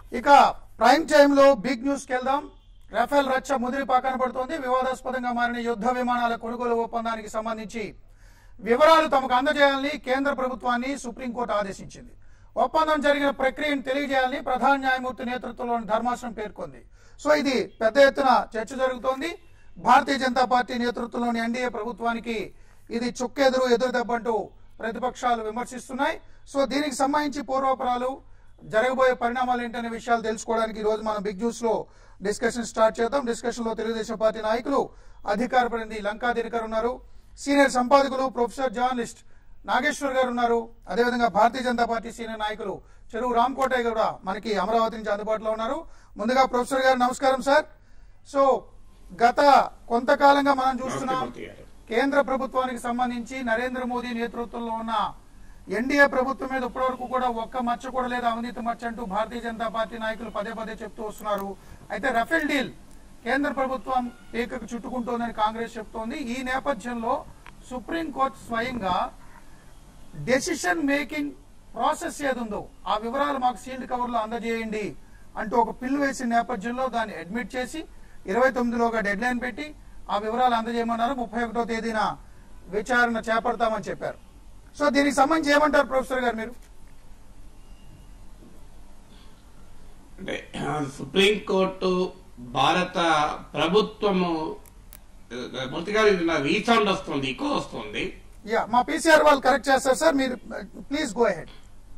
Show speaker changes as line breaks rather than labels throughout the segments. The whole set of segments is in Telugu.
ఇక ప్రైమ్ టైమ్ లో బిగ్ న్యూస్ కి వెళ్దాం రఫేల్ రచ్చ ముదిరిపా కనబడుతోంది వివాదాస్పదంగా మారిన యుద్ధ విమానాల కొనుగోలు ఒప్పందానికి సంబంధించి వివరాలు తమకు అందజేయాలని కేంద్ర ప్రభుత్వాన్ని సుప్రీంకోర్టు ఆదేశించింది ఒప్పందం జరిగిన ప్రక్రియను తెలియజేయాలని ప్రధాన న్యాయమూర్తి నేతృత్వంలోని ధర్మాసనం పేర్కొంది సో ఇది పెద్ద ఎత్తున చర్చ జరుగుతోంది భారతీయ జనతా పార్టీ నేతృత్వంలోని ఎన్డీఏ ప్రభుత్వానికి ఇది చుక్కెదురు ఎదురు దెబ్బంటూ ప్రతిపక్షాలు విమర్శిస్తున్నాయి సో దీనికి సంబంధించి పూర్వపరాలు జరగబోయే పరిణామాలు ఏంటనే విషయాలు తెలుసుకోవడానికి ఈ రోజు మనం బిగ్ న్యూస్ లో డిస్కషన్ స్టార్ట్ చేద్దాం డిస్కషన్ లో తెలుగుదేశం పార్టీ నాయకులు అధికార ప్రతినిధి లంకా దినకర్ ఉన్నారు సీనియర్ సంపాదకులు ప్రొఫెసర్ జర్నలిస్ట్ నాగేశ్వర్ గారు ఉన్నారు అదేవిధంగా భారతీయ జనతా పార్టీ సీనియర్ నాయకులు చెరువు రామ్కోటయ్య కూడా మనకి అమరావతి నుంచి అందుబాటులో ఉన్నారు ముందుగా ప్రొఫెసర్ గారు నమస్కారం సార్ సో గత కొంతకాలంగా మనం చూస్తున్నాం
నమస్తే గారు.
కేంద్ర ప్రభుత్వానికి సంబంధించి నరేంద్ర మోదీ నేతృత్వంలో ఉన్న ఎన్డీఏ ప్రభుత్వం మీద ఇప్పటివరకు కూడా ఒక్క మచ్చ కూడా లేదు అవినీతి మచ్చ అంటూ భారతీయ జనతా పార్టీ నాయకులు పదే పదే చెప్తూ వస్తున్నారు అయితే రఫేల్ డీల్ కేంద్ర ప్రభుత్వం ఏకకు చుట్టుకుంటోందని కాంగ్రెస్ చెప్తోంది ఈ నేపథ్యంలో సుప్రీంకోర్టు స్వయంగా డెసిషన్ మేకింగ్ ప్రాసెస్ ఏది ఉందో ఆ వివరాలు మాకు సీల్డ్ కవర్ లో అందజేయండి అంటూ ఒక పిల్లు వేసిన నేపథ్యంలో దాన్ని అడ్మిట్ చేసి ఇరవై తొమ్మిదిలోగా డెడ్ లైన్ పెట్టి ఆ వివరాలు అందజేయమన్నారు ముప్పై ఒకటో తేదీన విచారణ చేపడతామని చెప్పారు సో దీనికి సంబంధించి ఏమంటారు ప్రొఫెసర్ గారు మీరు
అంటే సుప్రీంకోర్టు భారత ప్రభుత్వము మూర్తి గారు ఇది నా రీసౌండ్ వస్తుంది ఇకో వస్తుంది
యా మా పీసీఆర్ వాళ్ళు కరెక్ట్ చేస్తారు సార్ మీరు ప్లీజ్ గో అహెడ్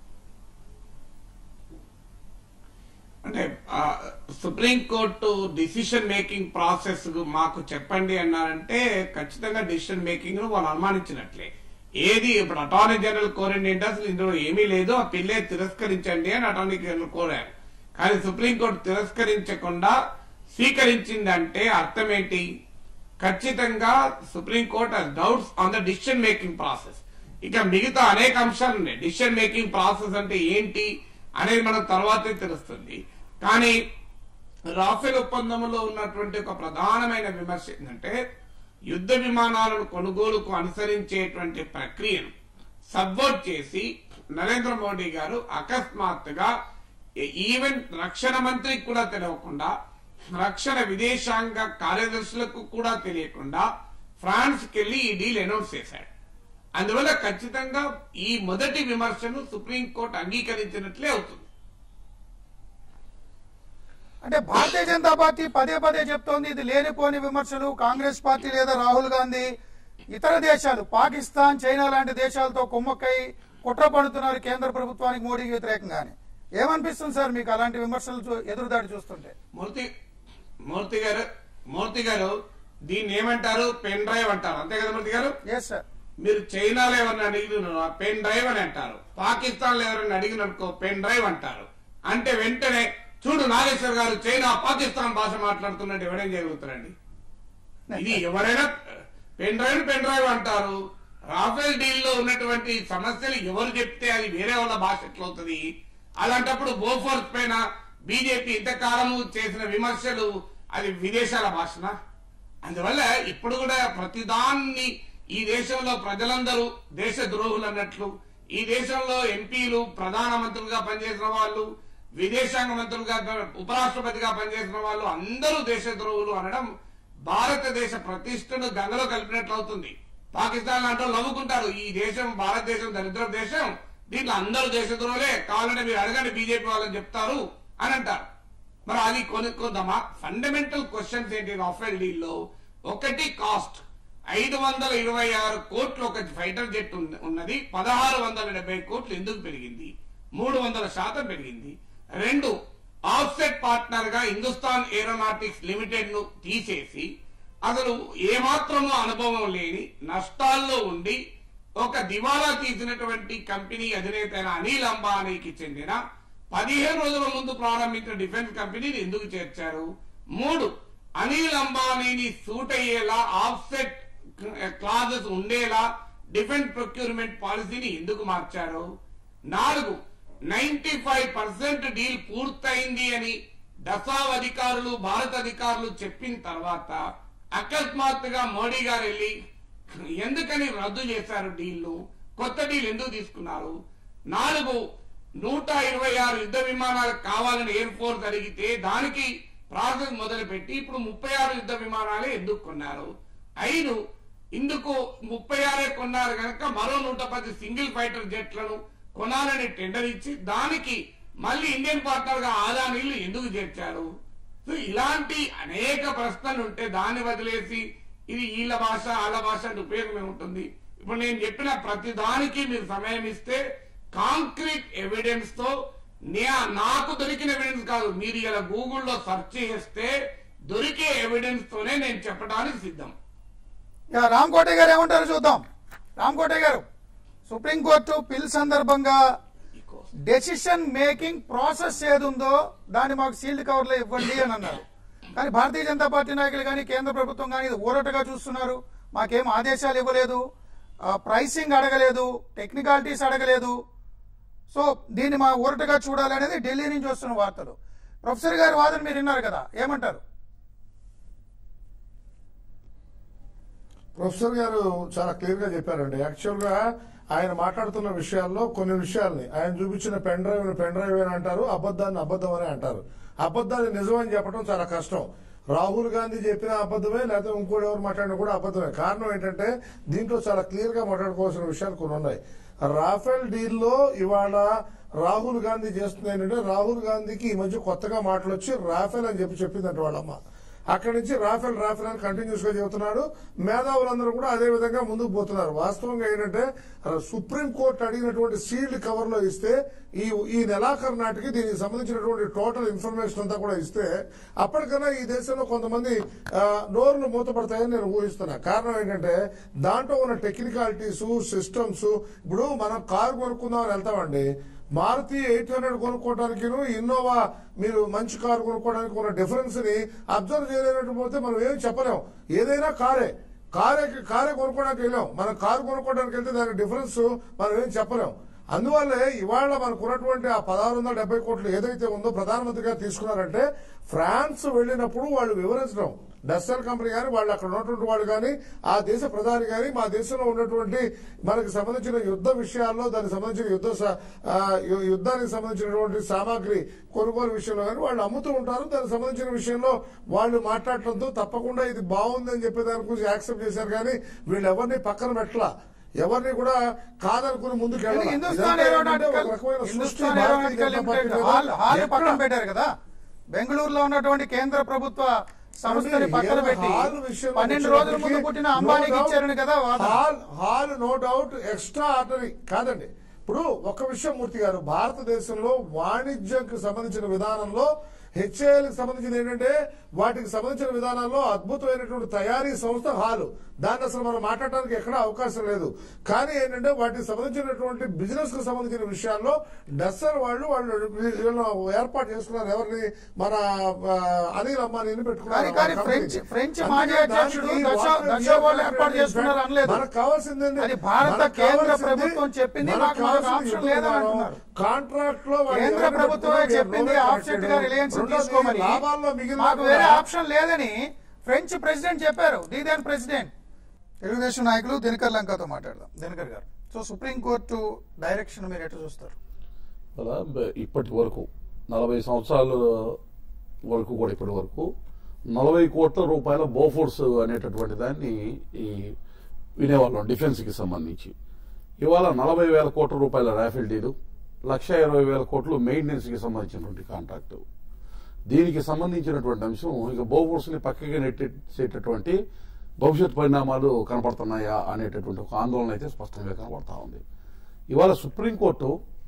అంటే ఆ, సుప్రీంకోర్టు డిసిషన్ మేకింగ్ ప్రాసెస్ మాకు చెప్పండి అన్నారంటే ఖచ్చితంగా డిసిషన్ మేకింగ్ ను వాళ్ళు అనుమానించినట్లే ఏది ఇప్పుడు అటార్నీ జనరల్ కోరింది ఏంటి అసలు ఇందులో ఏమీ లేదు ఆ పిల్లే తిరస్కరించండి అని అటార్నీ జనరల్ కోరారు కానీ సుప్రీంకోర్టు తిరస్కరించకుండా స్వీకరించిందంటే అర్థం ఏంటి ఖచ్చితంగా supreme court doubts on the decision making process ఇక మిగతా అనేక అంశాలు ఉన్నాయి డిసిషన్ మేకింగ్ ప్రాసెస్ అంటే ఏంటి అనేది మనకు తర్వాతే తెలుస్తుంది కానీ రాఫెల్ ఒప్పందంలో ఉన్నటువంటి ఒక ప్రధానమైన విమర్శ ఏంటంటే యుద్ధ విమానాలను కొనుగోలుకు అనుసరించేటువంటి ప్రక్రియను సబ్వర్ట్ చేసి నరేంద్ర మోడీ గారు అకస్మాత్తుగా ఈవెన్ రక్షణ మంత్రికి కూడా తెలియకుండా రక్షణ విదేశాంగ కార్యదర్శులకు కూడా తెలియకుండా ఫ్రాన్స్ కెళ్లి ఈ డీల్ అనౌన్స్ చేశాడు అందువల్ల ఖచ్చితంగా ఈ మొదటి విమర్శను సుప్రీంకోర్టు అంగీకరించినట్లే అవుతుంది
అంటే భారతీయ జనతా పార్టీ పదే పదే చెప్తోంది ఇది లేనిపోని విమర్శలు కాంగ్రెస్ పార్టీ లేదా రాహుల్ గాంధీ ఇతర దేశాలు పాకిస్తాన్ చైనా లాంటి దేశాలతో కుమ్మక్కై కుట్ర పడుతున్నారు కేంద్ర ప్రభుత్వానికి మోడీకి వ్యతిరేకంగానే ఏమనిపిస్తుంది సార్ మీకు అలాంటి విమర్శలు చూ- ఎదురుదాడి చూస్తుంటే
మూర్తి మూర్తి గారు మూర్తి గారు దీన్ని ఏమంటారు పెన్ డ్రైవ్ అంటారు అంతే కదా మూర్తి గారు
ఎస్ సార్
మీరు చైనాలో ఎవరిని అడిగిన పెన్ డ్రైవ్ అని అంటారు పాకిస్తాన్ లో ఎవరైనా అడిగిననుకో పెన్ డ్రైవ్ అంటారు అంటే వెంటనే చూడు నాగేశ్వర్ గారు చైనా పాకిస్తాన్ భాష మాట్లాడుతున్నట్టు ఎవరేం చేయగలుగుతారండి ఇది ఎవరైనా పెన్ డ్రైవ్ పెన్ డ్రైవ్ అంటారు రాఫెల్ డీల్ లో ఉన్నటువంటి సమస్యలు ఎవరు చెప్తే అది వేరే వాళ్ళ భాష ఎట్లవుతుంది అలాంటప్పుడు బోఫోర్స్ పైన బీజేపీ ఇంతకాలము చేసిన విమర్శలు అది విదేశాల భాషన అందువల్ల ఇప్పుడు కూడా ప్రతిదాన్ని ఈ దేశంలో ప్రజలందరూ దేశ ద్రోహులు అన్నట్లు ఈ దేశంలో ఎంపీలు ప్రధానమంత్రులుగా పనిచేసిన వాళ్ళు విదేశాంగ మంత్రులుగా ఉపరాష్ట్రపతిగా పనిచేసిన వాళ్ళు అందరూ దేశ ద్రోహులు అనడం భారతదేశ ప్రతిష్టను గంగలో కలిపినట్లు అవుతుంది పాకిస్తాన్ లాంటి వాళ్ళు నవ్వుకుంటారు ఈ దేశం భారతదేశం దరిద్ర దేశం దీంట్లో అందరూ దేశద్రోహులే కావాలంటే మీరు అడగండి బీజేపీ వాళ్ళని చెప్తారు అని అంటారు మరి అది కొనుక్కుందామా ఫండమెంటల్ క్వశ్చన్స్ ఏంటి రాఫెల్ డీల్ లో ఒకటి కాస్ట్ ఐదు వందల ఇరవై ఆరు కోట్లు ఒక ఫైటర్ జెట్ ఉన్న- ఉన్నది పదహారు వందల డెబ్బై కోట్లు ఎందుకు పెరిగింది మూడు వందల శాతం పెరిగింది రెండు ఆఫ్సెట్ పార్ట్నర్ గా హిందుస్థాన్ ఏరోనాటిక్స్ లిమిటెడ్ ను తీసేసి అసలు ఏమాత్రమూ అనుభవం లేని నష్టాల్లో ఉండి ఒక దివాలా తీసినటువంటి కంపెనీ అధినేత అయిన అనిల్ అంబానీకి చెందిన పదిహేను రోజుల ముందు ప్రారంభించిన డిఫెన్స్ కంపెనీని ఎందుకు చేర్చారు మూడు అనిల్ అంబానీని సూట్ అయ్యేలా ఆఫ్సెట్ క్లాజెస్ ఉండేలా డిఫెన్స్ ప్రొక్యూర్మెంట్ పాలసీని ఎందుకు మార్చారు నాలుగు నైన్టీ ఫైవ్ పర్సెంట్ డీల్ పూర్తయింది అని దసావ్ అధికారులు భారత అధికారులు చెప్పిన తర్వాత అకస్మాత్తుగా మోడీ గారు వెళ్ళి ఎందుకని రద్దు చేశారు డీల్ను కొత్త డీల్ ఎందుకు తీసుకున్నారు నాలుగు నూట ఇరవై ఆరు యుద్ధ విమానాలు కావాలని ఎయిర్ ఫోర్స్ అడిగితే దానికి ప్రాసెస్ మొదలుపెట్టి ఇప్పుడు ముప్పై ఆరు యుద్ధ విమానాలే ఎందుకు కొన్నారు ఐదు ఇందుకు ముప్పై ఆరే కొన్నారు కనుక మరో నూట పది సింగిల్ ఫైటర్ జెట్లను కొనాలని టెండర్ ఇచ్చి దానికి మళ్ళీ ఇండియన్ పార్ట్నర్ గా ఆదానీలు ఎందుకు చేర్చారు సో ఇలాంటి అనేక ప్రశ్నలు ఉంటే దాన్ని వదిలేసి ఇది వీళ్ళ భాష వాళ్ళ భాష అంటే ఉపయోగం ఏముంటుంది ఇప్పుడు నేను చెప్పిన ప్రతి దానికి మీరు సమయం ఇస్తే కాంక్రీట్ ఎవిడెన్స్ తో నే- నాకు దొరికిన ఎవిడెన్స్ కాదు మీరు ఇలా గూగుల్లో సెర్చ్ చేస్తే దొరికే ఎవిడెన్స్ తోనే నేను చెప్పడానికి సిద్ధం
యా, రామ్ కోటే గారు ఏమంటారు చూద్దాం రామ్ కోటే గారు సుప్రీంకోర్టు పిల్ సందర్భంగా డెసిషన్ మేకింగ్ ప్రాసెస్ ఏది ఉందో దాన్ని మాకు సీల్డ్ కవర్లో ఇవ్వండి అని అన్నారు కానీ భారతీయ జనతా పార్టీ నాయకులు కానీ కేంద్ర ప్రభుత్వం కానీ ఇది ఊరటగా చూస్తున్నారు మాకేం ఆదేశాలు ఇవ్వలేదు ఆ, ప్రైసింగ్ అడగలేదు టెక్నికాలిటీస్ అడగలేదు సో దీన్ని మా ఊరటగా చూడాలి అనేది ఢిల్లీ నుంచి వస్తున్న వార్తలు ప్రొఫెసర్ గారి వాదన మీరు విన్నారు కదా ఏమంటారు
ప్రొఫెసర్ గారు చాలా క్లియర్ గా చెప్పారండి యాక్చువల్ గా ఆయన మాట్లాడుతున్న విషయాల్లో కొన్ని విషయాల్ని ఆయన చూపించిన పెన్ డ్రైవ్ పెన్ డ్రైవ్ అని అంటారు అబద్ధాన్ని అబద్ధం అని అంటారు అబద్ధాన్ని నిజం అని చెప్పడం చాలా కష్టం రాహుల్ గాంధీ చెప్పిన అబద్ధమే లేకపోతే ఇంకోటి ఎవరు మాట్లాడినా కూడా అబద్ధమే కారణం ఏంటంటే దీంట్లో చాలా క్లియర్ గా మాట్లాడుకోవాల్సిన విషయాలు కొన్ని ఉన్నాయి రాఫెల్ డీల్లో ఇవాళ రాహుల్ గాంధీ చేస్తుంది ఏంటంటే రాహుల్ గాంధీకి ఈ మధ్య కొత్తగా మాటలు వచ్చి రాఫెల్ అని చెప్పి చెప్పిందంట వాళ్ళమ్మ అక్కడి నుంచి రాఫెల్ రాఫెల్ అని కంటిన్యూస్ గా చెబుతున్నాడు మేధావులందరూ కూడా అదే విధంగా ముందుకు పోతున్నారు వాస్తవంగా ఏంటంటే సుప్రీం కోర్టు అడిగినటువంటి సీల్డ్ కవర్ లో ఇస్తే ఈ ఈ నెలాఖరు నాటికి దీనికి సంబంధించినటువంటి టోటల్ ఇన్ఫర్మేషన్ అంతా కూడా ఇస్తే అప్పటికన్నా ఈ దేశంలో కొంతమంది ఆ, నోర్లు మూతపడతాయని నేను ఊహిస్తున్నా కారణం ఏంటంటే దాంట్లో ఉన్న టెక్నికాలిటీస్ సిస్టమ్స్ ఇప్పుడు మనం కారు కొనుక్కుందామని వెళ్తామండి మారుతి ఎయిట్ హండ్రెడ్ కొనుక్కోవడానికి ఇన్నోవా మీరు మంచి కారు కొనుక్కోవడానికి ఉన్న డిఫరెన్స్ ని అబ్జర్వ్ చేయలేనట్టు పోతే మనం ఏం చెప్పలేం ఏదైనా కారే కారే కారే కొనుక్కోవడానికి వెళ్ళాం మనం కారు కొనుక్కోవడానికి వెళ్తే దానికి డిఫరెన్స్ మనం ఏం చెప్పలేం అందువల్లే ఇవాళ మనకు ఉన్నటువంటి ఆ పదహారు వందల డెబ్బై కోట్లు ఏదైతే ఉందో ప్రధానమంత్రి గారు తీసుకున్నారంటే ఫ్రాన్స్ వెళ్ళినప్పుడు వాళ్ళు వివరించడం డస్సల్ కంపెనీ కానీ వాళ్ళు అక్కడ ఉన్నటువంటి వాళ్ళు కానీ ఆ దేశ ప్రధాని కానీ మా దేశంలో ఉన్నటువంటి మనకి సంబంధించిన యుద్ధ విషయాల్లో దానికి సంబంధించిన యుద్ధ స- ఆ, యు- యుద్ధానికి సంబంధించినటువంటి సామాగ్రి కొనుగోలు విషయంలో కానీ వాళ్ళు అమ్ముతూ ఉంటారు దానికి సంబంధించిన విషయంలో వాళ్ళు మాట్లాడటంతో తప్పకుండా ఇది బాగుందని చెప్పే దాని గురించి యాక్సెప్ట్ చేశారు కానీ వీళ్ళు ఎవరిని పక్కన పెట్టలా ఎవరిని కూడా కాదనుకుని ముందుకు
ఇది
వెళ్ళాలి.
హిందుస్థాన్
ఇదంతా ఏంటంటే
ఏరోనాటికల్
ఒక రకమైన సృష్టి
Hindustan
Bharatiya
aeronautical
Janata party
limited
మీద
హాల్ హాల్
ఎక్కడ-
పక్కన పెట్టారు కదా బెంగళూరులో ఉన్నటువంటి కేంద్ర ప్రభుత్వ సంస్థని పక్కన
ఏదో
పెట్టి
హాల్ విషయంలో
పన్నెండు రోజుల ముందు
వచ్చేటప్పటికి
పుట్టిన
no
అంబానీకి
doubt
ఇచ్చారని కదా వాదన
HAL HAL no doubt extraordinary కాదండి ఇప్పుడు ఒక విషయం మూర్తి గారు భారతదేశంలో వాణిజ్యంకి సంబంధించిన విధానంలో హెచ్ఏఎల్కి సంబంధించింది ఏంటంటే వాటికి సంబంధించిన విధానాల్లో అద్భుతమైనటువంటి తయారీ సంస్థ హాలు దాన్ని అసలు మనం మాట్లాడడానికి ఎక్కడ అవకాశం లేదు కానీ ఏంటంటే వాటికి సంబంధించినటువంటి బిజినెస్ కు సంబంధించిన విషయాల్లో డస్సర్ వాళ్ళు వాళ్ళు వీళ్ళు ఏర్పాటు చేసుకున్నారు ఎవరిని మన ఆ, అనిల్ అంబానీని పెట్టుకున్నారు
కానీ- కానీ
ఆ
ఫ్రెంచ్-
కంపెనీకి.
ఫ్రెంచ్
అందుకే
మాజీ అధ్యక్షుడు
దానికి
దశ-
వాటర్
దశ
వినియోగం
వాళ్ళు ఏర్పాటు చేసుకున్నారు అనలేదు.
మనకు కావాల్సింది
అది భారత కేంద్ర ప్రభుత్వం చెప్పింది, మాకు మరొక ఆప్షన్ లేదని అంటున్నారు.
కాంట్రాక్ట్ లో వాళ్ళు
కేంద్ర
ఎవరైనా
ప్రభుత్వమే
పెట్టుకున్నారు,
చెప్పింది
ఎవరైనా
ఆఫ్సెట్ గా రిలయన్స్
రెండోది
తీసుకోమని
లాభాల్లో మిగిలిన
మాకు వేరే
కూడా-
ఆప్షన్ లేదని ఫ్రెంచ్ ప్రెసిడెంట్ చెప్పారు దీదాన్ ప్రెసిడెంట్ తెలుగుదేశం నాయకులు దినకర్ లంకతో మాట్లాడదాం దినకర్ గారు సో సుప్రీంకోర్టు డైరెక్షన్ మీరు ఎట్లా చూస్తారు
అలా బ- ఇప్పటి వరకు నలభై సంవత్సరాల వరకు కూడా ఇప్పటి వరకు నలభై కోట్ల రూపాయల బోఫోర్స్ అనేటటువంటి దాన్ని ఈ వినేవాళ్ళం డిఫెన్స్కి సంబంధించి ఇవాళ నలభై వేల కోట్ల రూపాయల రాఫెల్ డీలు లక్ష ఇరవై వేల కోట్లు మెయింటెనెన్స్కి సంబంధించినటువంటి కాంట్రాక్టు దీనికి సంబంధించినటువంటి అంశం ఇక బోఫోర్స్ని పక్కకి నెట్టేసేటటువంటి భవిష్యత్ పరిణామాలు కనపడుతున్నాయా అనేటటువంటి ఒక ఆందోళన అయితే స్పష్టంగా కనపడతా ఉంది ఇవాళ సుప్రీంకోర్టు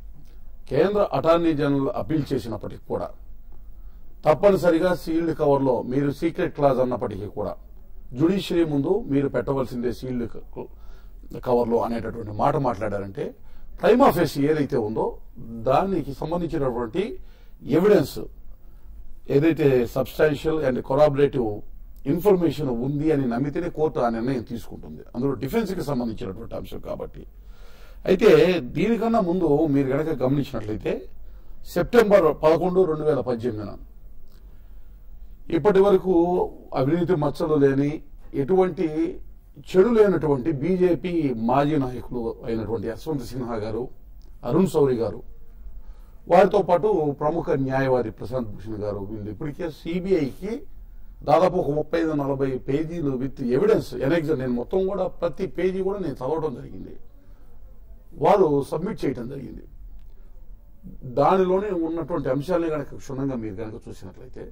కేంద్ర అటార్నీ జనరల్ అప్పీల్ చేసినప్పటికీ కూడా తప్పనిసరిగా సీల్డ్ కవర్లో మీరు సీక్రెట్ క్లాజ్ అన్నప్పటికీ కూడా జుడిషియరీ ముందు మీరు పెట్టవలసిందే సీల్డ్ క- కవర్లో అనేటటువంటి మాట మాట్లాడారంటే ప్రైమా ఫేస్ ఏదైతే ఉందో దానికి సంబంధించినటువంటి ఎవిడెన్స్ ఏదైతే సబ్స్టాన్షియల్ అండ్ కొరాబరేటివ్ ఇన్ఫర్మేషన్ ఉంది అని నమ్మితేనే కోర్టు ఆ నిర్ణయం తీసుకుంటుంది అందులో డిఫెన్స్కి సంబంధించినటువంటి అంశం కాబట్టి అయితే దీనికన్నా ముందు మీరు గనక గమనించినట్లయితే సెప్టెంబర్ పదకొండు రెండు వేల పద్దెనిమిదిన ఇప్పటి వరకు అవినీతి మచ్చలు లేని ఎటువంటి చెడు లేనటువంటి బీజేపీ మాజీ నాయకులు అయినటువంటి యశ్వంత్ సిన్హా గారు అరుణ్ సౌరి గారు వారితో పాటు ప్రముఖ న్యాయవాది ప్రశాంత్ భూషణ్ గారు వీళ్ళు ఇప్పటికే సిబిఐకి దాదాపు ఒక ముప్పై ఐదు నలభై పేజీలు విత్ ఎవిడెన్స్ ఎనెక్స్ నేను మొత్తం కూడా ప్రతి పేజీ కూడా నేను చదవడం జరిగింది వారు సబ్మిట్ చేయడం జరిగింది దానిలోనే ఉన్నటువంటి అంశాలని కనుక క్షుణ్ణంగా మీరు కనుక చూసినట్లయితే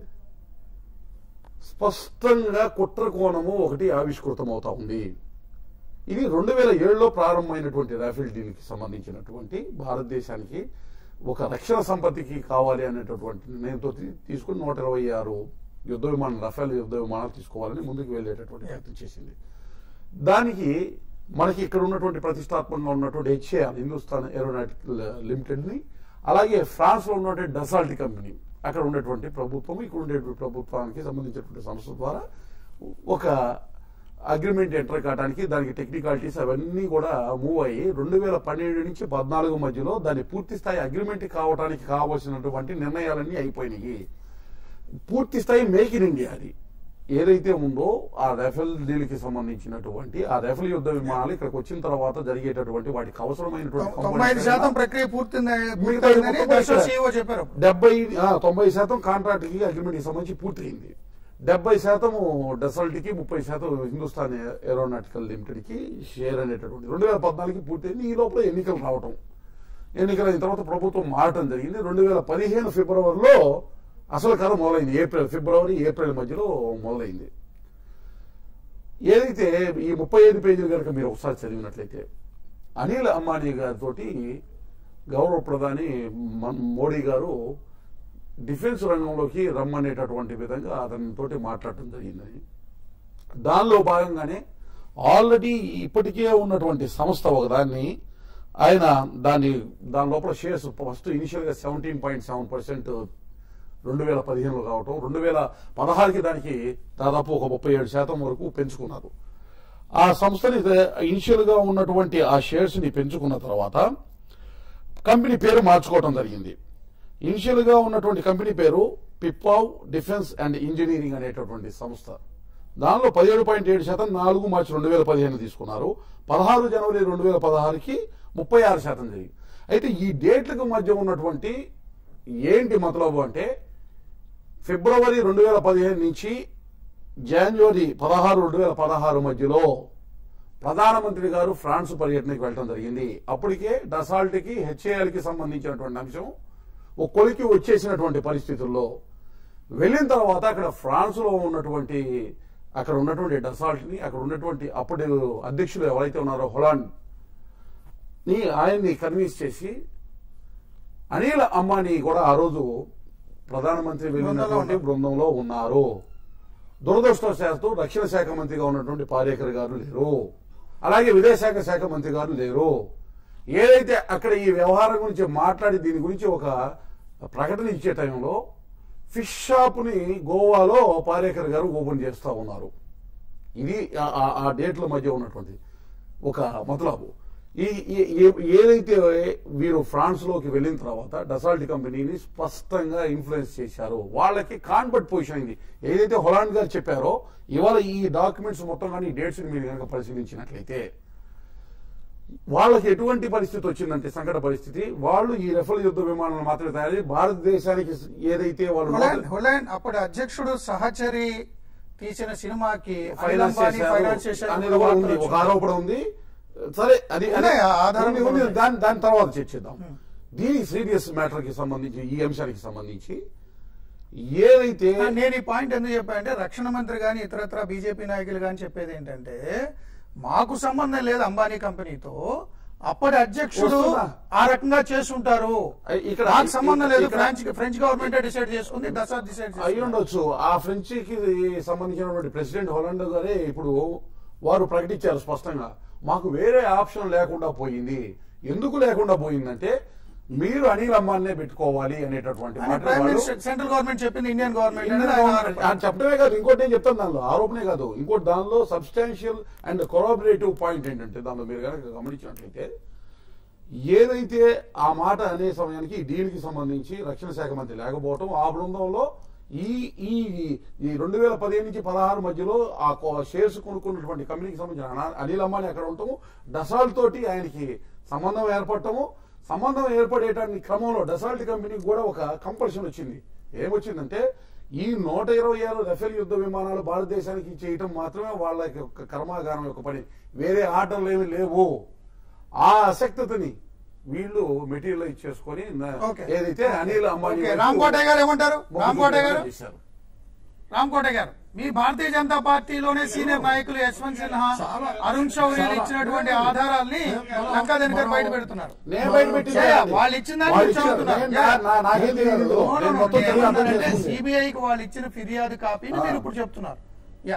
స్పష్టంగా కుట్ర కోణము ఒకటి ఆవిష్కృతం అవుతా ఉంది ఇది రెండు వేల ఏడులో ప్రారంభమైనటువంటి రాఫెల్ డీల్కి సంబంధించినటువంటి భారతదేశానికి ఒక రక్షణ సంపత్తికి కావాలి అనేటటువంటి నిర్ణయంతో తీ- తీసుకుని నూట ఇరవై ఆరు యుద్ధ విమానం రఫేల్ యుద్ధ విమానాలు తీసుకోవాలని ముందుకు వెళ్ళేటటువంటి ప్రయత్నం చేసింది దానికి మనకి ఇక్కడ ఉన్నటువంటి ప్రతిష్టాత్మకంగా ఉన్నటువంటి హెచ్ఏఆర్ హిందుస్థాన్ ఏరోనాటికల్ లిమిటెడ్ ని అలాగే ఫ్రాన్స్ లో ఉన్నటువంటి డసాల్ట్ కంపెనీ అక్కడ ఉండేటువంటి ప్రభుత్వం ఇక్కడ ఉండేటువంటి ప్రభుత్వానికి సంబంధించినటువంటి సంస్థ ద్వారా ఒక అగ్రిమెంట్ ఎంటర్ కావడానికి దానికి టెక్నికాలిటీస్ అవన్నీ కూడా మూవ్ అయ్యి రెండు వేల పన్నెండు నుంచి పద్నాలుగు మధ్యలో దాని పూర్తి స్థాయి అగ్రిమెంట్ కావడానికి కావాల్సినటువంటి నిర్ణయాలన్నీ అయిపోయినాయి పూర్తి స్థాయి మేక్ ఇన్ ఇండియా అది ఏదైతే ఉందో ఆ రెఫెల్ డీల్ కి సంబంధించినటువంటి ఆ రెఫెల్ యుద్ధ విమానాలు ఇక్కడికి వచ్చిన తర్వాత జరిగేటటువంటి వాటికి అవసరమైనటువంటి
తొంభై ఐదు
components
శాతం ప్రక్రియ పూర్తింది
మిగతా
పూర్తయిందని
మొత్తం
దర్శన
ఇక్కడ-
సీఈఓ చెప్పారు
డెబ్బై ఆ, తొంభై శాతం కాంట్రాక్ట్ కి అగ్రిమెంట్ కి సంబంధించి పూర్తయింది డెబ్బై శాతం డెసల్ట్ కి ముప్పై శాతం హిందుస్థాన్ ఏరోనాటికల్ లిమిటెడ్ కి షేర్ అనేటటువంటి రెండు వేల పద్నాలుగుకి పూర్తయింది ఈ లోపల ఎన్నికలు రావటం ఎన్నికలు అయిన తర్వాత ప్రభుత్వం మారటం జరిగింది రెండు వేల పదిహేను ఫిబ్రవరిలో అసలు కథ మొదలైంది ఏప్రిల్ ఫిబ్రవరి ఏప్రిల్ మధ్యలో మొదలైంది ఏదైతే ఈ ముప్పై ఐదు పేజీలు కనుక మీరు ఒకసారి చదివినట్లయితే అనిల్ అంబానీ గారితో గౌరవ ప్రధాని మన్- మోడీ గారు డిఫెన్స్ రంగంలోకి రమ్మనేటటువంటి విధంగా అతనితోటి మాట్లాడటం జరిగిందని దానిలో భాగంగానే ఆల్రెడీ ఇప్పటికే ఉన్నటువంటి సంస్థ ఒకదాన్ని ఆయన దాని దాని లోపల షేర్స్ ఫస్ట్ ఇనిషియల్ గా సెవెంటీన్ పాయింట్ సెవెన్ పర్సెంట్ రెండు వేల పదిహేనులో కావటం రెండు వేల పదహారుకి దానికి దాదాపు ఒక ముప్పై ఏడు శాతం వరకు పెంచుకున్నారు ఆ సంస్థని ఇనిషియల్ గా ఉన్నటువంటి ఆ షేర్స్ ని పెంచుకున్న తర్వాత కంపెనీ పేరు మార్చుకోవడం జరిగింది ఇనిషియల్ గా ఉన్నటువంటి కంపెనీ పేరు పిప్పావ్ డిఫెన్స్ అండ్ ఇంజనీరింగ్ అనేటటువంటి సంస్థ దానిలో పదిహేడు పాయింట్ ఏడు శాతం నాలుగు మార్చి రెండు వేల పదిహేను తీసుకున్నారు పదహారు జనవరి రెండు వేల పదహారుకి ముప్పై ఆరు శాతం జరిగింది అయితే ఈ డేట్లకు మధ్య ఉన్నటువంటి ఏంటి మతలబు అంటే ఫిబ్రవరి రెండు వేల పదిహేను నుంచి జనవరి పదహారు రెండు వేల పదహారు మధ్యలో ప్రధానమంత్రి గారు ఫ్రాన్స్ పర్యటనకి వెళ్ళడం జరిగింది అప్పటికే డసాల్ట్కి హెచ్ఏఎల్కి సంబంధించినటువంటి అంశం ఒక కొలికి వచ్చేసినటువంటి పరిస్థితుల్లో వెళ్ళిన తర్వాత అక్కడ ఫ్రాన్స్ లో ఉన్నటువంటి అక్కడ ఉన్నటువంటి డసాల్ట్ ని అక్కడ ఉన్నటువంటి అప్పటి అధ్యక్షులు ఎవరైతే ఉన్నారో హొలాండ్ ని ఆయన్ని కన్విన్స్ చేసి అనిల్ అంబానీ కూడా ఆ రోజు ప్రధానమంత్రి వెళ్ళినటువంటి బృందంలో ఉన్నారు దురదృష్టవశాత్తు రక్షణ శాఖ మంత్రిగా ఉన్నటువంటి పారేకర్ గారు లేరు అలాగే విదేశాంగ శాఖ మంత్రి గారు లేరు ఏదైతే అక్కడ ఈ వ్యవహారం గురించి మాట్లాడి దీని గురించి ఒక ప్రకటన ఇచ్చే టైంలో ఫిష్ షాప్ని గోవాలో పారేకర్ గారు ఓపెన్ చేస్తా ఉన్నారు ఇది ఆ- ఆ- ఆ డేట్ల మధ్య ఉన్నటువంటి ఒక మతలబు ఈ ఈ- ఏ- ఏదైతే వీరు ఫ్రాన్స్ లోకి వెళ్ళిన తర్వాత డసాల్ట్ కంపెనీని స్పష్టంగా ఇన్ఫ్లుయెన్స్ చేశారు వాళ్ళకి కాన్వర్ట్ పొజిషన్ అయింది ఏదైతే హొలాండ్ గారు చెప్పారో ఇవాళ ఈ డాక్యుమెంట్స్ మొత్తం కానీ డేట్స్ మీరు కనుక పరిశీలించినట్లయితే వాళ్ళకి ఎటువంటి పరిస్థితి వచ్చిందంటే సంకట పరిస్థితి వాళ్ళు ఈ రెఫల్ యుద్ధ విమానాలు మాత్రమే తయారు చేసి భారతదేశానికి ఏదైతే వాళ్ళు
హొలాండ్ హొలాండ్ అప్పటి అధ్యక్షుడు సహచరి తీసిన సినిమాకి అనిల్
ఫైనాన్స్
అంబానీ
చేశారు
ఫైనాన్స్ చేశారు
అనేది కూడా ఉంది ఒక ఆరోపణ ఉంది సరే అది అది-
ఉన్నాయి, ఆ ఆధారం
ఉంది, ఉంది.
ఉన్నాయి.
దాని దాని తర్వాత చర్చిద్దాం దీని సీరియస్ మ్యాటర్ కి సంబంధించి ఈ అంశానికి సంబంధించి ఏదైతే
ఆ, నేను ఈ పాయింట్ ఎందుకు చెప్పానంటే రక్షణ మంత్రి గాని ఇతరత్ర బీజేపీ నాయకులు గాని చెప్పేది ఏంటంటే మాకు సంబంధం లేదు అంబానీ కంపెనీతో అప్పటి అధ్యక్షుడు
వస్తుందా?
ఆ రకంగా చేసుంటారు
ఇక్కడ
నాకు సంబంధం లేదు
ఇక్కడ-
ఫ్రెంచ్ ఫ్రెంచ్ గవర్నమెంట్ డిసైడ్ చేసుకుంది దసా డిసైడ్
అయి ఉండొచ్చు ఆ ఫ్రెంచ్ కి సంబంధించినటువంటి ప్రెసిడెంట్ హొలాండ్ గారే ఇప్పుడు వారు ప్రకటించారు స్పష్టంగా మాకు వేరే ఆప్షన్ లేకుండా పోయింది ఎందుకు లేకుండా పోయిందంటే మీరు అనిల్ అంబానీ పెట్టుకోవాలి అనేటటువంటి మాట
ప్రైమ్
వాళ్ళు-
మినిస్టర్ సెంట్రల్ గవర్నమెంట్ చెప్పింది ఇండియన్ గవర్నమెంట్
ఇండియన్
అనేది ఆయన
గవర్నమెంట్
ఆరోపణ.
ఆయన చెప్పడమే కాదు ఇంకోటి నేను చెప్తాను దానిలో ఆరోపణే కాదు ఇంకోటి దానిలో సబ్స్టాన్షియల్ అండ్ కొరాబరేటివ్ పాయింట్ ఏంటంటే దానిలో మీరు కనుక గమనించినట్లయితే ఏదైతే ఆ మాట అనే సమయానికి ఈ డీల్ కి సంబంధించి రక్షణ శాఖ మంత్రి లేకపోవటం ఆ బృందంలో ఈ ఈ ఈ రెండు వేల పదిహేను నుంచి పదహారు మధ్యలో ఆ కో- షేర్స్ కొనుక్కున్నటువంటి కంపెనీకి సంబంధించిన అనా- అనిల్ అంబానీ అక్కడ ఉండటము డసాల్ తోటి ఆయనకి సంబంధం ఏర్పడటము సంబంధం ఏర్పడేటానికి క్రమంలో డసాల్ట్ కంపెనీకి కూడా ఒక కంపల్షన్ వచ్చింది ఏమొచ్చిందంటే ఈ నూట ఇరవై ఆరు రఫేల్ యుద్ధ విమానాలు భారతదేశానికి చేయటం మాత్రమే వాళ్ళ యొక్క కర్మాగారం యొక్క పని వేరే ఆర్డర్లు ఏమి లేవు ఆ అసక్తతని వీళ్ళు మెటీరియల్ ఇచ్చేసుకొని న-
ఓకే.
ఏదైతే అనిల్ అంబానీ
ఓకే రామ్ కోటయ్య గారు ఏమంటారు రామ్ కోటయ్య గారు
చేశారు.
రామ్ కోటయ్య గారు మీ భారతీయ జనతా పార్టీలోనే సీనియర్ నాయకులు యశ్వంత్ సిన్హా అరుణ్ శౌర్యులు ఇచ్చినటువంటి ఆధారాల్ని లంకా దినకర్ బయట పెడుతున్నారు
నేను బయట పెట్టింది
యా,
అది.
వాళ్ళు ఇచ్చిన దాన్ని
వాళ్ళు
మీరు
ఇచ్చారు.
చదువుతున్నారు.
నేను నా- నా- నాకేం తెలియదు
No, no,
నేను
no,
మొత్తం
నేను
తెలియదు అర్థం
ఏమన్నానంటే
చేసుకుంది.
సిబిఐకి వాళ్ళు ఇచ్చిన ఫిర్యాదు కాపీని మీరు ఇప్పుడు చెప్తున్నారు యా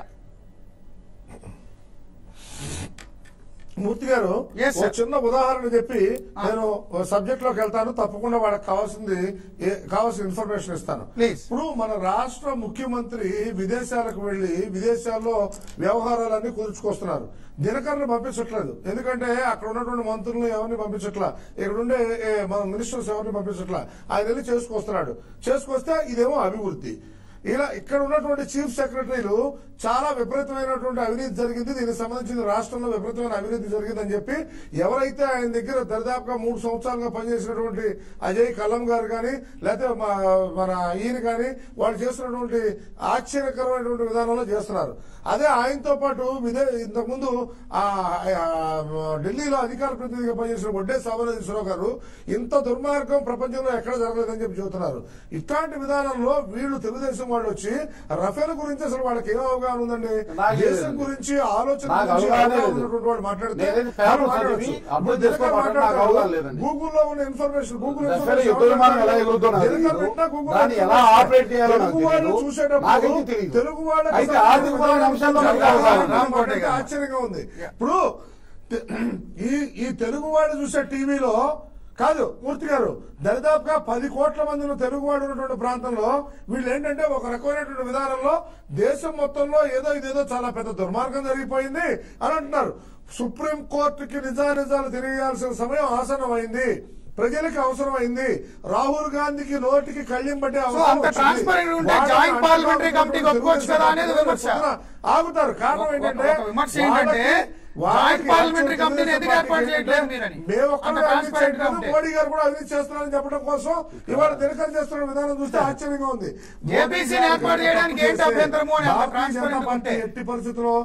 మూర్తి గారు
Yes,
ఒక
sir.
చిన్న ఉదాహరణ చెప్పి నేను సబ్జెక్ట్ లోకి వెళ్తాను తప్పకుండా వాళ్ళకి కావాల్సింది ఏ- కావాల్సిన ఇన్ఫర్మేషన్ ఇస్తాను
Please.
ఇప్పుడు మన రాష్ట్ర ముఖ్యమంత్రి విదేశాలకు వెళ్లి విదేశాల్లో వ్యవహారాలన్నీ కుదుర్చుకొస్తున్నారు దినకరను పంపించట్లేదు ఎందుకంటే అక్కడ ఉన్నటువంటి మంత్రులను ఎవరిని పంపించట్లా ఇక్కడ ఉండే ఏ, మన మినిస్టర్స్ ఎవరిని పంపించట్లా ఆయన వెళ్ళి చేసుకొస్తున్నాడు చేసుకొస్తే ఇదేమో అభివృద్ధి ఇలా ఇక్కడ ఉన్నటువంటి చీఫ్ సెక్రటరీలు చాలా విపరీతమైనటువంటి అవినీతి జరిగింది దీనికి సంబంధించిన రాష్ట్రంలో విపరీతమైన అవినీతి జరిగిందని చెప్పి ఎవరైతే ఆయన దగ్గర దరిదాపుగా మూడు సంవత్సరాలుగా పనిచేసినటువంటి అజయ్ కల్లం గారు కానీ లేకపోతే మా- మన ఈయన కానీ వాళ్ళు చేస్తున్నటువంటి ఆశ్చర్యకరమైనటువంటి విధానంలో చేస్తున్నారు అదే ఆయనతో పాటు విదే ఇంతకుముందు ఆ ఆ, ఢిల్లీలో అధికార ప్రతినిధిగా పనిచేసిన వడ్డే సామరాజేశ్వరరావు గారు ఇంత దుర్మార్గం ప్రపంచంలో ఎక్కడ జరగలేదని చెప్పి చెబుతున్నారు ఇట్లాంటి విధానంలో వీళ్ళు తెలుగుదేశం వాళ్ళు వచ్చి రఫేల్ గురించి అసలు వాళ్ళకి ఏం అవగాహన ఉందండి
నాకు
దేశం
లేదండి.
గురించి ఆలోచన
నాకు
గురించి
అవగాహనే
అవగాహన
లేదు.
ఉన్నటువంటి వాళ్ళు మాట్లాడితే
నేనేది పేపర్
మనం మాట్లాడొచ్చు.
చదివి అర్థం
ఇప్పుడు
చేసుకో
దినకర్
మాట్లాడితే నాకు
మాట్లాడతారు.
అవగాహన లేదండి.
గూగుల్లో ఉన్న ఇన్ఫర్మేషన్ గూగుల్
రఫేల్
ఇన్ఫర్మేషన్
యుద్ధ విమానం ఎలా ఎగురుతుందో నాకు
దినకర్
తెలీదు.
పెట్టినా గూగుల్
దాన్ని ఎలా
ఇన్ఫర్మేషన్.
ఆపరేట్ చేయాలో నాకు
తెలుగు వాళ్ళు
తెలీదు.
చూసేటప్పుడు
నాకైతే తెలీదు.
తెలుగు వాళ్ళకి
అయితే
అసలు
ఆర్థికపరమైన అంశాల్లో మనకు
చాలా
అవగాహన ఉంది.
రామ్ కోటయ్య గారు.
ఆశ్చర్యంగా ఉంది ఇప్పుడు తె- ఈ ఈ తెలుగు వాళ్ళు చూసే టీవీలో కాదు మూర్తి గారు దరిదాపుగా పది కోట్ల మంది తెలుగు వాడు ఉన్నటువంటి ప్రాంతంలో వీళ్ళు ఏంటంటే ఒక రకమైనటువంటి విధానంలో దేశం మొత్తంలో ఏదో ఇదేదో చాలా పెద్ద దుర్మార్గం జరిగిపోయింది అని అంటున్నారు సుప్రీం కోర్టుకి నిజానిజాలు తెలియాల్సిన సమయం ఆసనమైంది ప్రజలకు అవసరమైంది రాహుల్ గాంధీకి నోటికి కళ్ళెం పట్టే అవసరం
అంత
వచ్చింది.
transparent ఉంటే
వాళ్ళని
joint
అంటున్నారు
parliamentary committee ఒప్పుకోవచ్చు కదా అనేది విమర్శ.
ఆగుతారు కారణం
ఒక-
ఏంటంటే
ఒక విమర్శ ఏంటంటే
వాళ్ళకి
జాయింట్ పార్లమెంటరీ
యాక్చువల్
కమిటీని ఎందుకు
తెలుగుదేశం
ఏర్పాటు
పార్టీకి
చేయట్లేదు మీరని?
మేము
అంత
ఒక్కరు అవినీతి
transparent గా
చేయట్లేదు,
ఉంటే.
మోడీ గారు కూడా అవినీతి చేస్తున్నారని చెప్పడం కోసం ఇవాళ దినకర్ చేస్తున్న విధానం చూస్తే ఆశ్చర్యంగా ఉంది
JPC ని ఏర్పాటు చేయడానికి ఏంటి అభ్యంతరము అని అంత
భారతీయ జనతా
transparent
పార్టీ
ఉంటే.
ఎట్టి పరిస్థితుల్లో